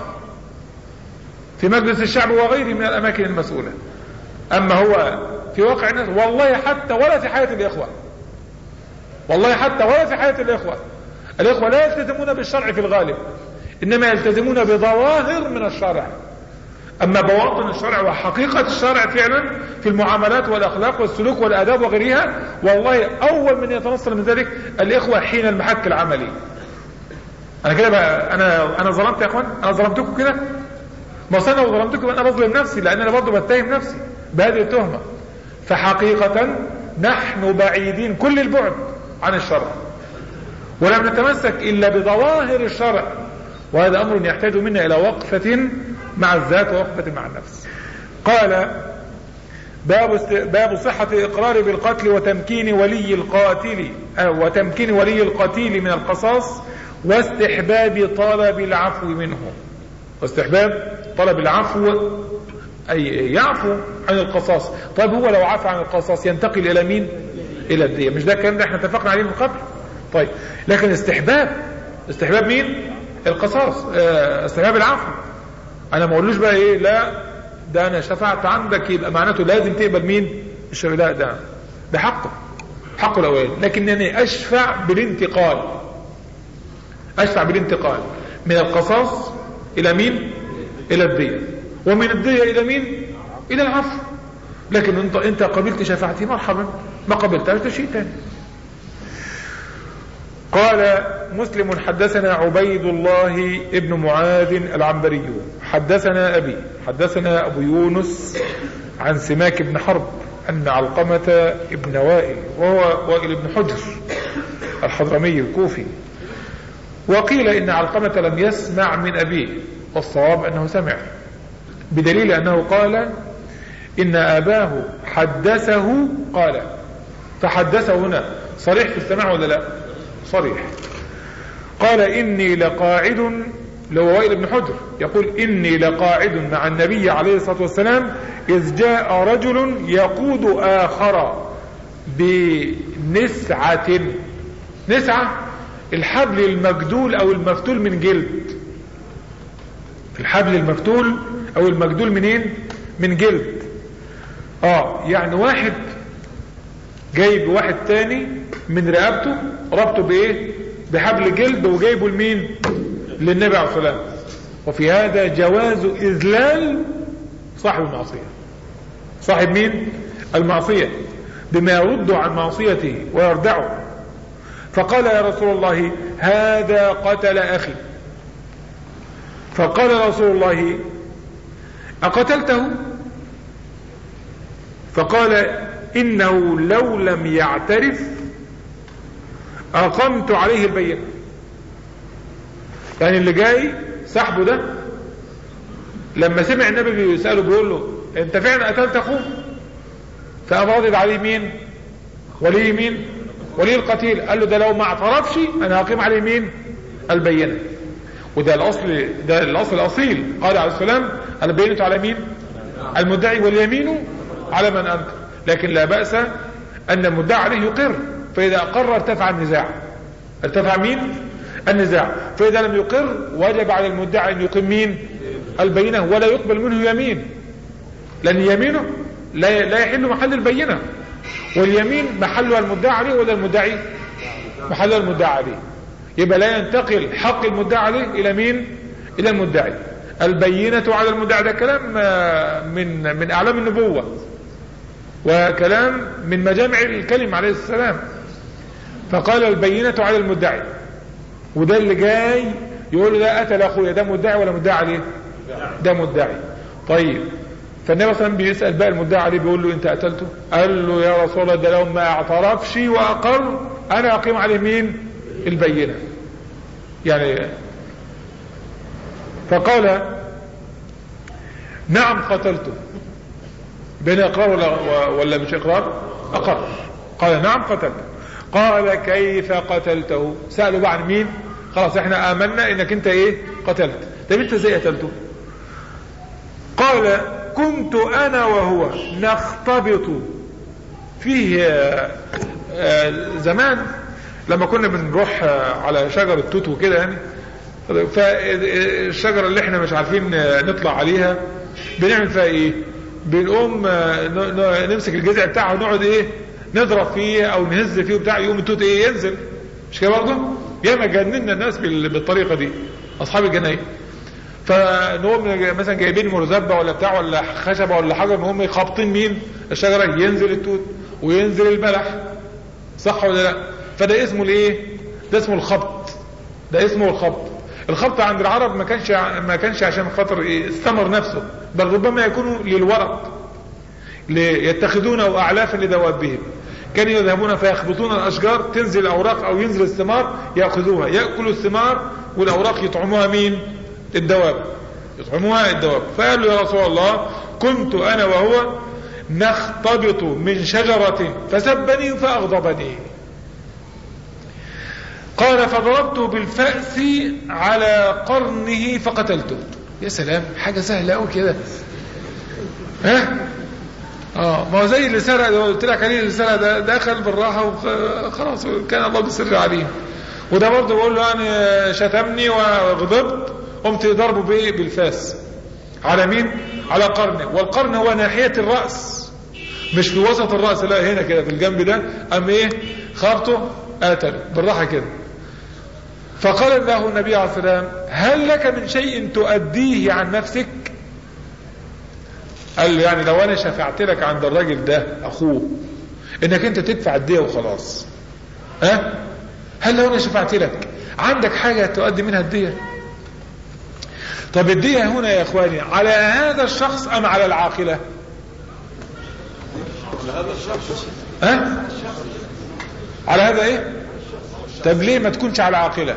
في مجلس الشعب وغيره من الأماكن المسؤولة أما هو في واقع الناس والله حتى ولا في حياة الإخوة والله حتى ولا في حياة الإخوة الإخوة لا يلتزمون بالشرع في الغالب إنما يلتزمون بظواهر من الشرع أما بواطن الشرع وحقيقة الشرع فعلا في المعاملات والأخلاق والسلوك والآداب وغيرها والله أول من يتنصل من ذلك الإخوة حين المحك العملي أنا كده بقى أنا أنا ظلمت يا إخوان أنا ظلمتكم كده ما أصل لو ظلمتكم أنا بظلم نفسي لأن أنا برضه بتهم نفسي بهذه التهمة فحقيقة نحن بعيدين كل البعد عن الشرع ولم نتمسك إلا بظواهر الشرع وهذا أمر يحتاج منا إلى وقفة مع الذات ووقفة مع النفس قال باب است... باب صحة الإقرار بالقتل وتمكين ولي القاتل أو وتمكين ولي القتيل من القصاص واستحباب طلب العفو منه واستحباب طلب العفو أي يعفو عن القصاص طيب هو لو عفى عن القصاص ينتقل إلى مين إلى الدية مش ده الكلام اللي احنا اتفقنا عليه من قبل طيب لكن استحباب استحباب مين القصاص اه استحباب العفو انا ما اقولوش بقى ايه لا ده انا شفعت عندك يبقى معناته لازم تقبل مين الشهداء ده ده حقه حقه الاولاني لكنني اشفع بالانتقال اشفع بالانتقال من القصاص الى مين الى الدية ومن الدية الى مين الى العفو لكن انت انت قبلت شفاعتي مرحبا ما قبلتهاش ده شيء تاني قال مسلم حدثنا عبيد الله ابن معاذ العنبري حدثنا أبي حدثنا أبو يونس عن سماك بن حرب أن علقمة ابن وائل وهو وائل بن حجر الحضرمي الكوفي وقيل إن علقمة لم يسمع من أبيه والصواب أنه سمع بدليل أنه قال إن أباه حدثه قال فحدثه هنا صريح في السماع ولا لا صريح قال إني لقاعد لو وائل بن حجر يقول إني لقاعد مع النبي عليه الصلاة والسلام إذ جاء رجل يقود آخر بنسعة نسعة الحبل المجدول أو المفتول من جلد الحبل المفتول أو المجدول منين من جلد اه يعني واحد جايب واحد تاني من رقبته ربطه بايه بحبل جلد وجايبه لمين للنبي عليه الصلاه والسلام وفي هذا جواز اذلال صاحب المعصيه صاحب مين المعصيه بما يرد عن معصيته ويردعه فقال يا رسول الله هذا قتل اخي فقال رسول الله اقتلته فقال انه لو لم يعترف اقمت عليه البينة يعني اللي جاي صاحبه ده لما سمع النبي بيسأله بيقول له انت فعلا قتلت اخوه فقام راضي عليه مين ولي مين ولي القتيل قال له ده لو ما اعترفش انا هقيم عليه مين البينة وده الاصل ده الاصل الاصيل قال عليه السلام انا بينته على مين المدعي واليمين على من انكر لكن لا بأس ان المدعي عليه يقر فإذا أقر ارتفع النزاع ارتفع مين النزاع فإذا لم يقر وجب على المدعي أن يقيم مين البينة ولا يقبل منه يمين لأن يمينه لا لا يحل محل البينة واليمين محلها المدعى عليه ولا المدعي محلها المدعى عليه يبقى لا ينتقل حق المدعى عليه إلى مين إلى المدعي البينة على المدعي ده كلام من من أعلام النبوة وكلام من مجامع الكلم عليه السلام فقال البينة على المدعي وده اللي جاي يقول له ده قتل اخويا ده مدعي ولا مدعي عليه ده مدعي طيب فالنبي صلى الله عليه وسلم بيسال بقى المدعي عليه بيقول له انت قتلته قال له يا رسول الله ده لو ما اعترفش واقر انا اقيم عليه مين البينه يعني فقال نعم قتلته بين اقرار ولا, ولا مش اقرار اقر قال نعم قتلته قال كيف قتلته سألوا بقى عن مين خلاص احنا امنا انك انت ايه قتلت طب انت ازاي قتلته قال كنت انا وهو نختبط فيه آه، آه، زمان لما كنا بنروح آه، على شجر التوت وكده يعني فالشجرة اللي احنا مش عارفين نطلع عليها بنعمل فيها ايه بنقوم نمسك الجذع بتاعها ونقعد ايه نضرب فيه او نهز فيه بتاع يقوم التوت ايه ينزل مش كده برضه ياما جننا الناس بالطريقه دي اصحاب الجناين فنقوم مثلا جايبين مرزبه ولا بتاع ولا خشبه ولا حاجه نقوم خابطين مين الشجره ينزل التوت وينزل البلح صح ولا لا فده اسمه الايه ده اسمه الخبط ده اسمه الخبط الخبط عند العرب ما كانش ما كانش عشان خاطر ايه الثمر نفسه بل ربما يكون للورق يتخذونه اعلافا لدوابهم كانوا يذهبون فيخبطون الاشجار تنزل الاوراق او ينزل الثمار ياخذوها ياكلوا الثمار والاوراق يطعموها مين الدواب يطعموها الدواب فقال له يا رسول الله كنت انا وهو نختبط من شجرة فسبني فاغضبني قال فضربته بالفأس على قرنه فقتلته يا سلام حاجة سهلة قوي كده ها اه ما هو زي اللي سرق ده قلت لك عليه اللي سرق ده دخل بالراحه وخلاص كان الله بالسر عليه وده برضه بقول له انا شتمني وغضبت قمت ضربه بايه بالفاس على مين على قرنه والقرن هو ناحيه الراس مش في وسط الراس لا هنا كده في الجنب ده ام ايه خبطه قتل بالراحه كده فقال له النبي عليه الصلاه والسلام هل لك من شيء تؤديه عن نفسك قال له يعني لو انا شفعت لك عند الراجل ده اخوه انك انت تدفع الدية وخلاص ها أه؟ هل لو انا شفعت لك عندك حاجة تؤدي منها الدية طب الدية هنا يا اخواني على هذا الشخص ام على العاقلة ها أه؟ على هذا ايه طب ليه ما تكونش على العاقلة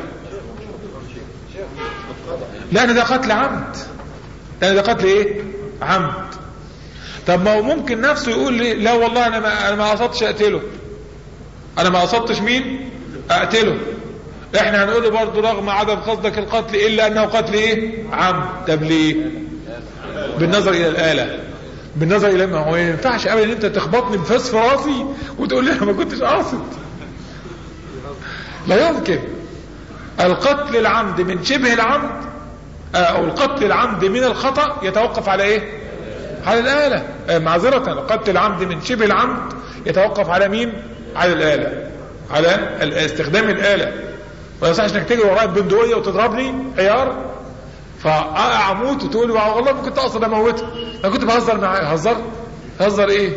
لان ده قتل عمد لان ده قتل ايه عمد طب ما هو ممكن نفسه يقول لي لا والله انا ما انا ما قصدتش اقتله انا ما قصدتش مين اقتله احنا هنقول له برضه رغم عدم قصدك القتل الا انه قتل ايه عم طب ليه بالنظر الى الاله بالنظر الى ما هو ما ينفعش ابدا ان انت تخبطني بفاس في راسي وتقول لي انا ما كنتش قاصد لا يمكن القتل العمد من شبه العمد او القتل العمد من الخطأ يتوقف على ايه على الآلة معذرة قتل العمد من شبه العمد يتوقف على مين على الآلة على استخدام الآلة ما يصحش انك تجري ورايا ببندقية وتضربني عيار فأموت وتقول لي والله ما كنت أقصد أموته أنا كنت بهزر معاه هزر هزر إيه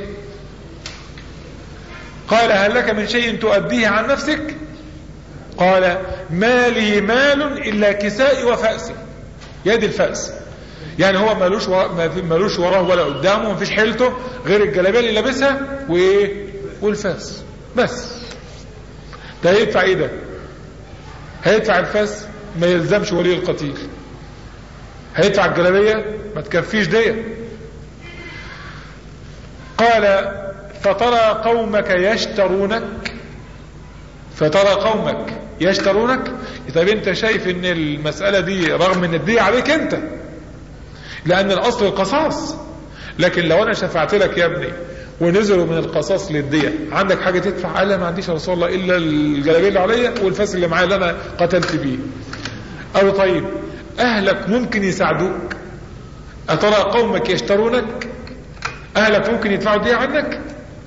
قال هل لك من شيء تؤديه عن نفسك قال ما لي مال إلا كسائي وفأسي يد الفأس يعني هو مالوش ورا مالوش وراه ولا قدامه مفيش حيلته غير الجلابيه اللي لابسها وايه والفاس بس ده هيدفع ايه ده هيدفع الفاس ما يلزمش ولي القتيل هيدفع الجلابيه ما تكفيش دية قال فترى قومك يشترونك فترى قومك يشترونك طيب انت شايف ان المسألة دي رغم ان الدية عليك انت لان الاصل القصاص لكن لو انا شفعت لك يا ابني ونزلوا من القصاص للدية عندك حاجة تدفع قال لا ما عنديش يا رسول الله إلا الجلابية اللي عليا والفاس اللي معايا اللي أنا قتلت بيه قالوا طيب أهلك ممكن يساعدوك أترى قومك يشترونك أهلك ممكن يدفعوا دية عنك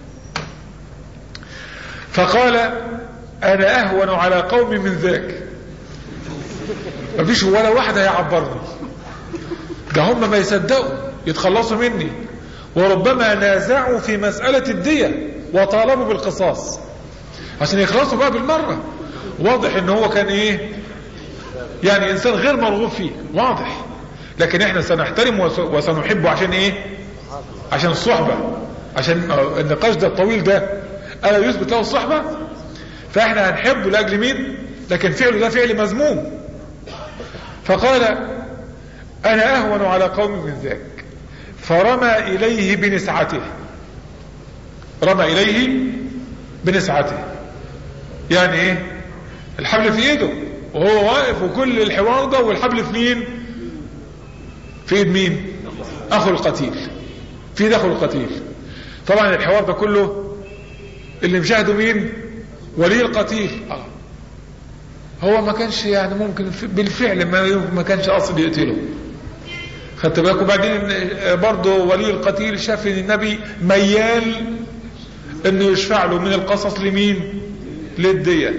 فقال أنا أهون على قومي من ذاك مفيش ولا واحد هيعبرني ده هم ما يصدقوا يتخلصوا مني وربما نازعوا في مسألة الدية وطالبوا بالقصاص عشان يخلصوا بقى بالمرة واضح ان هو كان ايه يعني انسان غير مرغوب فيه واضح لكن احنا سنحترم وسنحبه عشان ايه عشان الصحبة عشان النقاش ده الطويل ده الا يثبت له الصحبة فاحنا هنحبه لاجل مين لكن فعله ده فعل مذموم فقال انا اهون على قوم من ذاك فرمى اليه بنسعته رمى اليه بنسعته يعني ايه الحبل في ايده وهو واقف وكل الحوار ده والحبل في مين في ايد مين اخو القتيل في دخل القتيل طبعا الحوار ده كله اللي مشاهده مين ولي القتيل آه. هو ما كانش يعني ممكن بالفعل ما ما كانش قاصد يقتله خدت بالك وبعدين برضه ولي القتيل شاف ان النبي ميال انه يشفع له من القصص لمين للدية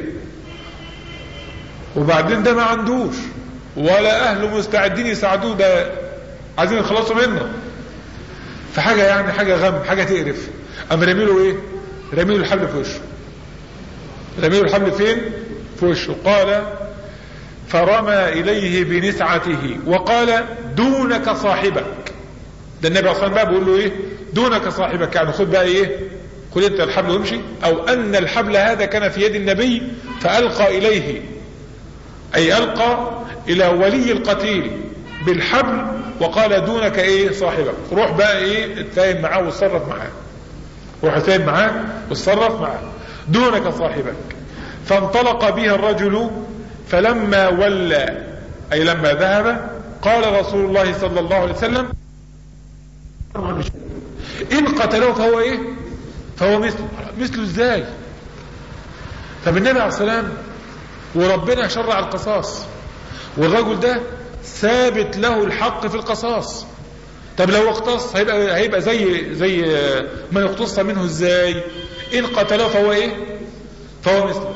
وبعدين ده ما عندوش ولا اهله مستعدين يساعدوه ده عايزين يخلصوا منه فحاجة يعني حاجة غم حاجة تقرف اما رميله ايه رميله الحبل في وشه رميله الحبل فين في وشه قال فرمى إليه بنسعته وقال دونك صاحبك ده النبي صلى الله عليه وسلم بيقول له ايه دونك صاحبك يعني خد بقى ايه خد انت الحبل وامشي او ان الحبل هذا كان في يد النبي فالقى اليه اي القى الى ولي القتيل بالحبل وقال دونك ايه صاحبك روح بقى ايه اتفاهم معاه واتصرف معاه روح اتفاهم معاه واتصرف معاه دونك صاحبك فانطلق به الرجل فلما ولى أي لما ذهب قال رسول الله صلى الله عليه وسلم إن قتلوه فهو إيه فهو مثله مثله إزاي طب النبي عليه السلام وربنا شرع القصاص والرجل ده ثابت له الحق في القصاص طب لو اقتص هيبقى هيبقى زي زي ما يقتص منه ازاي ان قتلوه فهو ايه فهو مثله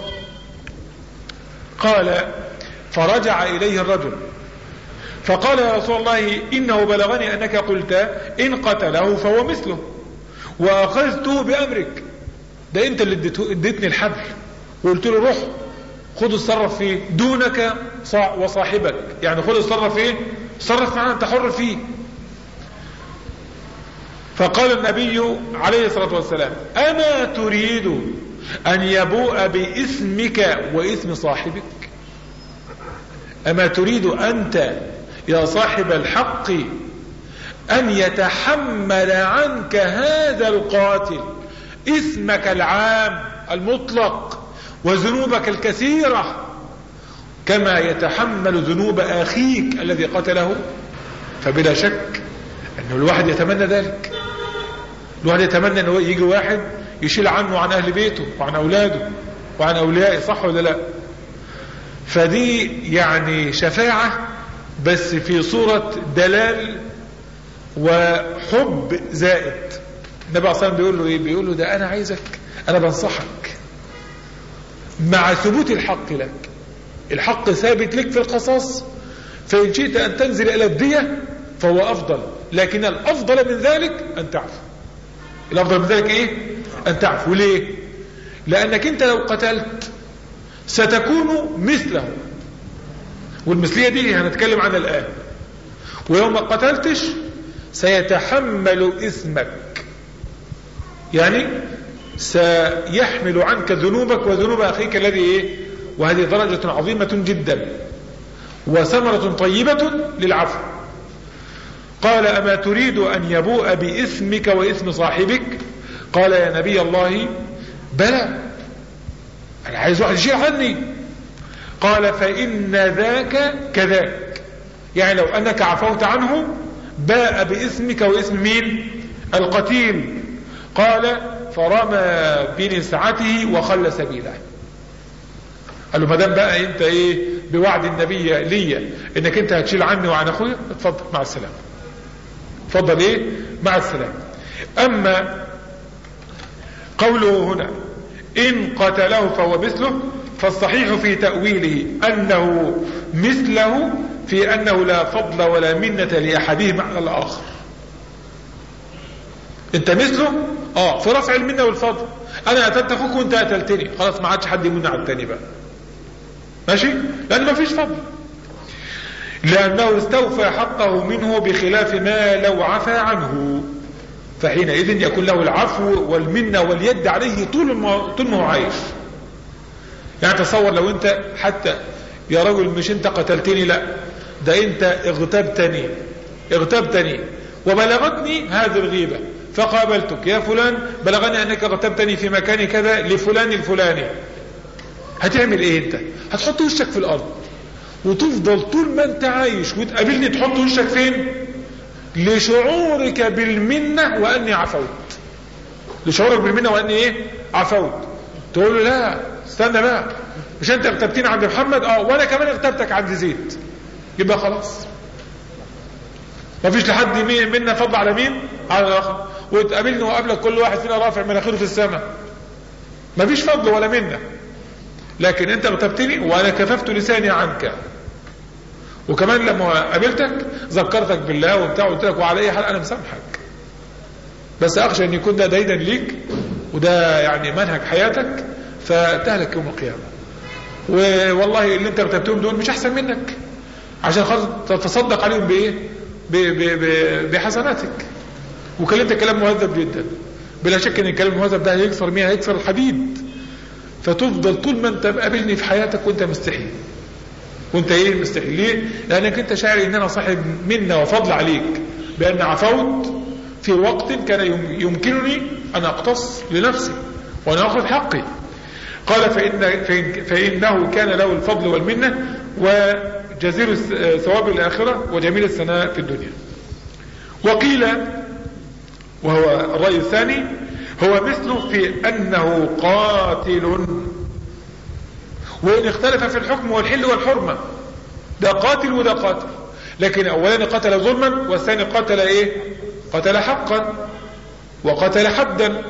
قال فرجع إليه الرجل فقال يا رسول الله إنه بلغني أنك قلت إن قتله فهو مثله وأخذته بأمرك ده أنت اللي اديتني الحبل وقلت له روح خد اتصرف فيه دونك وصاحبك يعني خد اتصرف فيه اتصرف معاه انت حر فيه فقال النبي عليه الصلاة والسلام أما تريد أن يبوء باسمك واسم صاحبك أما تريد أنت يا صاحب الحق أن يتحمل عنك هذا القاتل اسمك العام المطلق وذنوبك الكثيرة كما يتحمل ذنوب أخيك الذي قتله فبلا شك أنه الواحد يتمنى ذلك الواحد يتمنى أنه يجي واحد يشيل عنه وعن أهل بيته وعن أولاده وعن أوليائه صح ولا لا فدي يعني شفاعة بس في صورة دلال وحب زائد النبي عليه الصلاة بيقول له ايه بيقول له ده انا عايزك انا بنصحك مع ثبوت الحق لك الحق ثابت لك في القصاص فإن شئت أن تنزل إلى الدية فهو أفضل لكن الأفضل من ذلك أن تعفو الأفضل من ذلك إيه أن تعفو ليه لأنك أنت لو قتلت ستكون مثله والمثلية دي هنتكلم عنها الآن ويوم ما قتلتش سيتحمل اسمك يعني سيحمل عنك ذنوبك وذنوب أخيك الذي إيه وهذه درجة عظيمة جدا وثمرة طيبة للعفو قال أما تريد أن يبوء بإثمك وإثم صاحبك قال يا نبي الله بلى أنا عايز واحد يشيل عني قال فإن ذاك كذاك يعني لو أنك عفوت عنه باء باسمك واسم مين القتيل قال فرمى بنسعته وخلى سبيله قال له ما دام بقى انت ايه بوعد النبي ليا انك انت هتشيل عني وعن اخويا اتفضل مع السلامه اتفضل ايه مع السلامه اما قوله هنا ان قتله فهو مثله فالصحيح في تأويله انه مثله في انه لا فضل ولا منة لاحدهما على الاخر انت مثله اه في رفع المنة والفضل انا قتلت اخوك وانت قتلتني خلاص ما عادش حد يمن على التاني بقى ماشي لان ما فيش فضل لانه استوفى حقه منه بخلاف ما لو عفى عنه فحينئذ يكون له العفو والمنة واليد عليه طول ما طول ما هو عايش يعني تصور لو انت حتى يا رجل مش انت قتلتني لا ده انت اغتبتني اغتبتني وبلغتني هذه الغيبة فقابلتك يا فلان بلغني انك اغتبتني في مكان كذا لفلان الفلاني هتعمل ايه انت هتحط وشك في الارض وتفضل طول ما انت عايش وتقابلني تحط وشك فين لشعورك بالمنة واني عفوت لشعورك بالمنة واني ايه عفوت تقول له لا استنى بقى مش انت اغتبتني عند محمد اه وانا كمان اغتبتك عند زيد يبقى خلاص ما فيش لحد منا فضل على مين على الاخر وتقابلني وقابلك كل واحد فينا رافع مناخيره في السماء ما فيش فضل ولا منه لكن انت اغتبتني وانا كففت لساني عنك وكمان لما قابلتك ذكرتك بالله وبتاع قلت لك وعلى اي حال انا مسامحك بس اخشى ان يكون ده ديدا ليك وده يعني منهج حياتك فتهلك يوم القيامه والله اللي انت اغتبتهم دول مش احسن منك عشان خاطر تتصدق عليهم بايه بحسناتك وكلمت كلام مهذب جدا بلا شك ان الكلام المهذب ده هيكسر مين هيكسر الحديد فتفضل طول ما انت مقابلني في حياتك وانت مستحي وانت ايه مستحي ليه لانك انت شاعر ان انا صاحب منة وفضل عليك بان عفوت في وقت كان يمكنني ان اقتص لنفسي وانا اخذ حقي قال فإن فإنه كان له الفضل والمنة وجزيل ثواب الآخرة وجميل الثناء في الدنيا وقيل وهو الرأي الثاني هو مثله في أنه قاتل وإن اختلف في الحكم والحل والحرمة ده قاتل وده قاتل لكن أولاني قتل ظلما والثاني قتل إيه قتل حقا وقتل حدا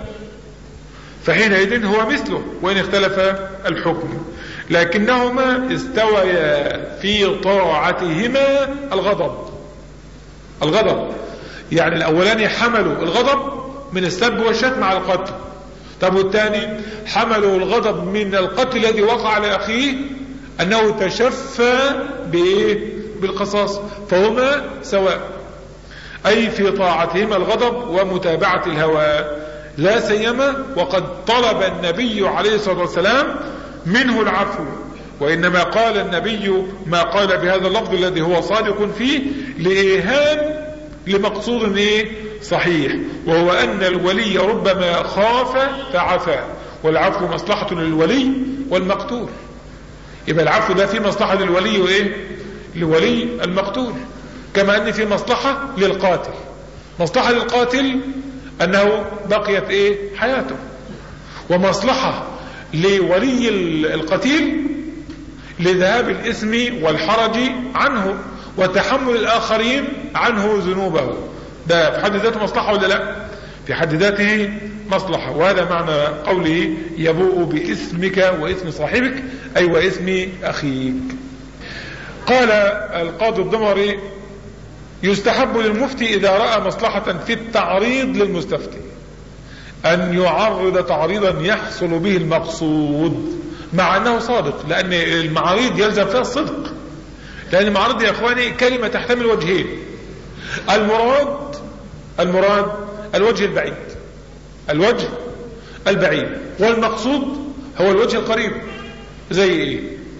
فحينئذ هو مثله وإن اختلف الحكم لكنهما استويا في طاعتهما الغضب الغضب يعني الأولاني حملوا الغضب من السب والشتم على القتل طب والثاني حملوا الغضب من القتل الذي وقع على أخيه أنه تشفى بإيه بالقصاص فهما سواء أي في طاعتهما الغضب ومتابعة الهوى لا سيما وقد طلب النبي عليه الصلاة والسلام منه العفو وإنما قال النبي ما قال بهذا اللفظ الذي هو صادق فيه لإيهام لمقصود إيه صحيح وهو أن الولي ربما خاف فعفى والعفو مصلحة للولي والمقتول يبقى العفو ده في مصلحة للولي وإيه لولي المقتول كما أن في مصلحة للقاتل مصلحة للقاتل أنه بقيت إيه حياته ومصلحة لولي القتيل لذهاب الإثم والحرج عنه وتحمل الآخرين عنه ذنوبه ده في حد ذاته مصلحة ولا لا في حد ذاته مصلحة وهذا معنى قوله يبوء باسمك واسم صاحبك أي واسم أخيك قال القاضي الضمري يستحب للمفتي إذا رأى مصلحة في التعريض للمستفتي أن يعرض تعريضا يحصل به المقصود مع أنه صادق لأن المعاريض يلزم فيها الصدق لأن المعارض يا إخواني كلمة تحتمل وجهين المراد المراد الوجه البعيد الوجه البعيد والمقصود هو الوجه القريب زي ايه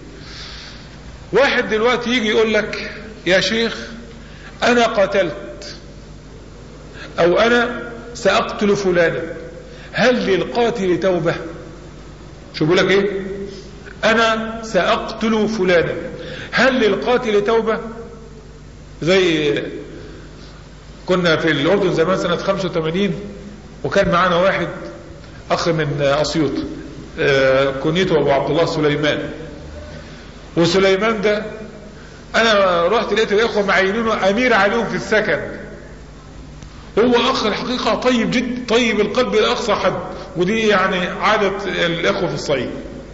واحد دلوقتي يجي يقول لك يا شيخ انا قتلت او انا ساقتل فلانا هل للقاتل توبة شو بيقول لك ايه انا ساقتل فلانا هل للقاتل توبة زي كنا في الاردن زمان سنة 85 وكان معانا واحد اخ من اسيوط آه، كنيته ابو عبد الله سليمان وسليمان ده انا رحت لقيت الاخوه معينينه امير عليهم في السكن هو اخ الحقيقه طيب جدا طيب القلب الى اقصى حد ودي يعني عاده الاخوه في الصعيد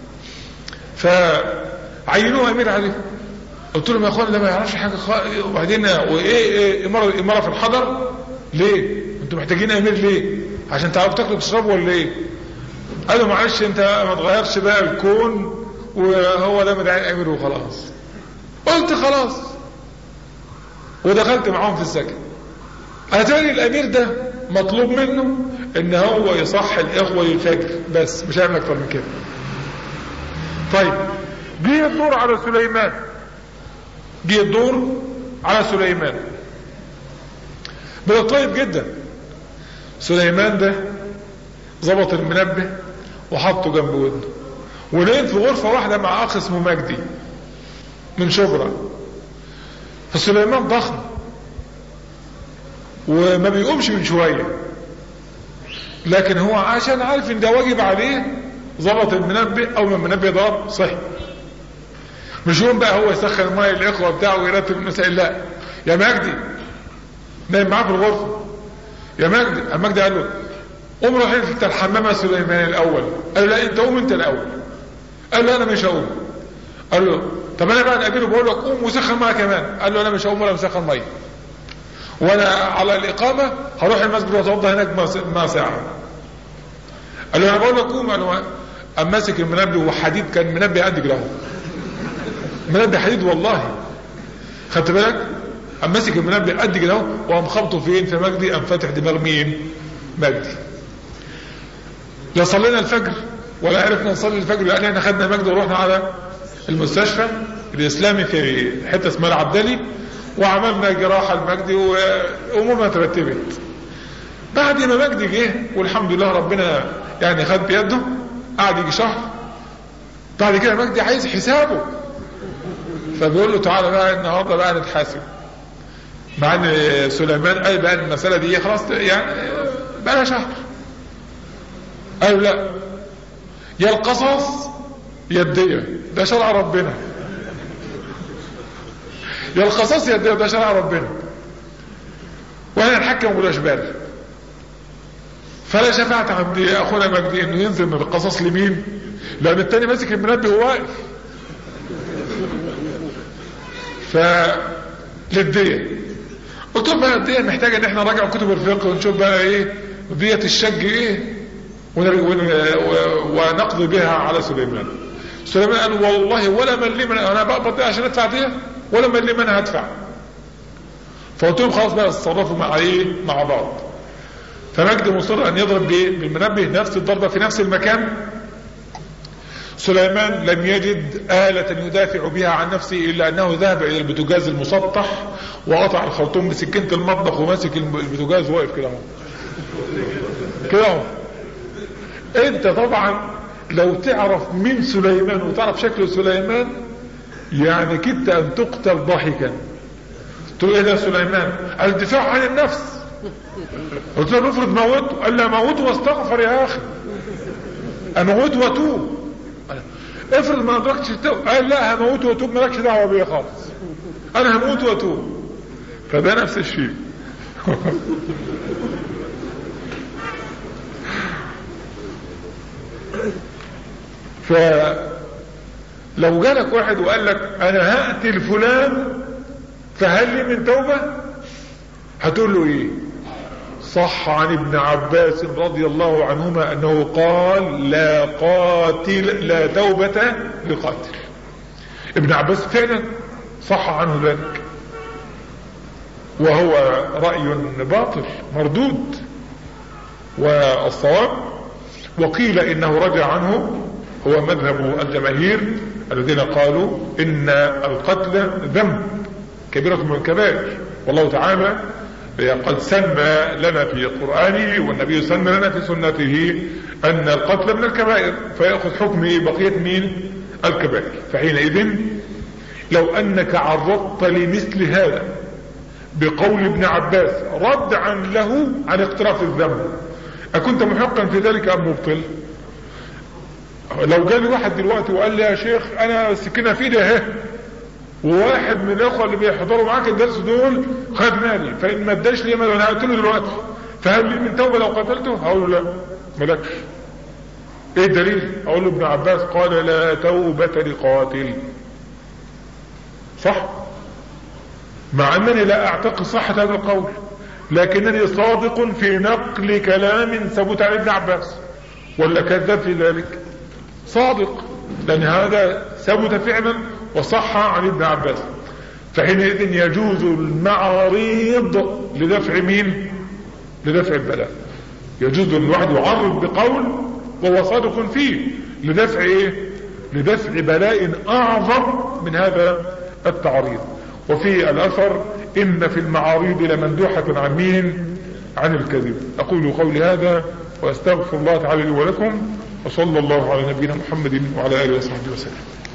فعينوه امير عليهم قلت لهم يا اخوان ده ما يعرفش حاجه خالص وبعدين وايه ايه اماره اماره في الحضر ليه انتوا محتاجين امير ليه عشان تعرفوا تاكلوا وتشربوا ولا ايه قالوا معلش انت ما تغيرش بقى الكون وهو ده مدعي امير وخلاص قلت خلاص ودخلت معاهم في السكن اتاري الامير ده مطلوب منه ان هو يصح الاخوه للفجر بس مش هيعمل اكتر من كده طيب جه الدور على سليمان جه الدور على سليمان بقى طيب جدا سليمان ده ظبط المنبه وحطه جنب ودنه ولقيت في غرفة واحدة مع أخ اسمه مجدي من شبرا فسليمان ضخم وما بيقومش من شوية لكن هو عشان عارف ان ده واجب عليه ظبط المنبه اول ما المنبه ضرب صحي مش يوم بقى هو يسخن الميه الاخوه بتاعه ويرتب المسائل لا يا مجدي نايم معاه في الغرفه يا مجدي المجدي قال له قوم روح انت الحمام يا سليمان الاول قال له لا انت قوم انت الاول قال له انا مش هقوم قال له طب انا بقى نقابله بقول لك قوم وسخن معايا كمان قال له انا مش هقوم ولا مسخن ميه وانا على الاقامه هروح المسجد واتوضى هناك ما ساعه قال له انا بقول لك قوم قال له قام ماسك المنبه وحديد كان منبه قد كده منبه حديد والله خدت بالك قام ماسك المنبه قد كده وقام خبطه فين في مجدي قام فاتح دماغ مين مجدي لا صلينا الفجر ولا عرفنا نصلي الفجر لان احنا خدنا مجدي ورحنا على المستشفى الاسلامي في حته اسمها العبدلي وعملنا جراحه لمجدي وامورنا ترتبت بعد ما مجدي جه والحمد لله ربنا يعني خد بيده قعد يجي شهر بعد كده مجدي عايز حسابه فبيقول له تعالى بقى النهارده بقى نتحاسب مع ان سليمان قال بقى المساله دي خلاص يعني بقى لها شهر قال لا يا القصص يا الدية ده شرع ربنا يا القصص يا الدية ده شرع ربنا وانا نحكم ولا جبال فلا شفاعة عندي يا اخونا مجدي انه ينزل من القصص لمين لان التاني ماسك المنبه وواقف ف للدية قلت لهم بقى الدية محتاجة ان احنا نراجع كتب الفقه ونشوف بقى ايه دية الشج ايه ونقضي بها على سليمان سليمان قال والله ولا من لي من انا بقبض دي عشان ادفع دي ولا من لي من هدفع فقلت لهم خلاص بقى اتصرفوا مع ايه مع بعض فمجدي مصر ان يضرب بايه بالمنبه نفس الضربه في نفس المكان سليمان لم يجد آلة يدافع بها عن نفسه إلا أنه ذهب إلى البوتاجاز المسطح وقطع الخرطوم بسكينة المطبخ وماسك البوتاجاز واقف كده اهو كده اهو انت طبعا لو تعرف مين سليمان وتعرف شكل سليمان يعني كدت ان تقتل ضاحكا تقول ايه ده سليمان الدفاع عن النفس قلت له افرض موته قال لا موته واستغفر يا اخي اموت واتوب افرض ما ادركتش التوب قال لا هموت واتوب مالكش دعوه بيا خالص انا هموت واتوب فده نفس الشيء فلو جالك واحد وقال لك انا هقتل فلان فهل لي من توبة هتقول له ايه صح عن ابن عباس رضي الله عنهما انه قال لا قاتل لا توبة لقاتل ابن عباس فعلا صح عنه ذلك وهو رأي باطل مردود والصواب وقيل انه رجع عنه هو مذهب الجماهير الذين قالوا ان القتل ذنب كبيرة من الكبائر والله تعالى قد سمى لنا في قرآنه والنبي سمى لنا في سنته أن القتل من الكبائر فيأخذ حكم بقية مين الكبائر فحينئذ لو أنك عرضت لمثل هذا بقول ابن عباس ردعا له عن اقتراف الذنب أكنت محقا في ذلك أم مبطل لو جالي واحد دلوقتي وقال لي يا شيخ أنا السكينة في ايدي اهي وواحد من الأخوة اللي بيحضروا معاك الدرس دول خد مالي فإن ما اداش لي مالي أنا هقتله دلوقتي فهل لي من توبة لو قتلته؟ هقول له لا مالكش ايه الدليل؟ اقول له ابن عباس قال لا توبة لقاتل صح؟ مع انني لا اعتقد صحة هذا القول لكنني صادق في نقل كلام ثبت عن ابن عباس ولا كذب في ذلك صادق لان هذا ثبت فعلا وصح عن ابن عباس فحينئذ يجوز المعاريض لدفع مين لدفع البلاء يجوز ان الواحد يعرض بقول وهو صادق فيه لدفع ايه لدفع بلاء اعظم من هذا التعريض وفي الاثر ان في المعاريض لمندوحة عن مين عن الكذب اقول قولي هذا واستغفر الله تعالى لي ولكم وصلى الله على نبينا محمد وعلى اله وصحبه وسلم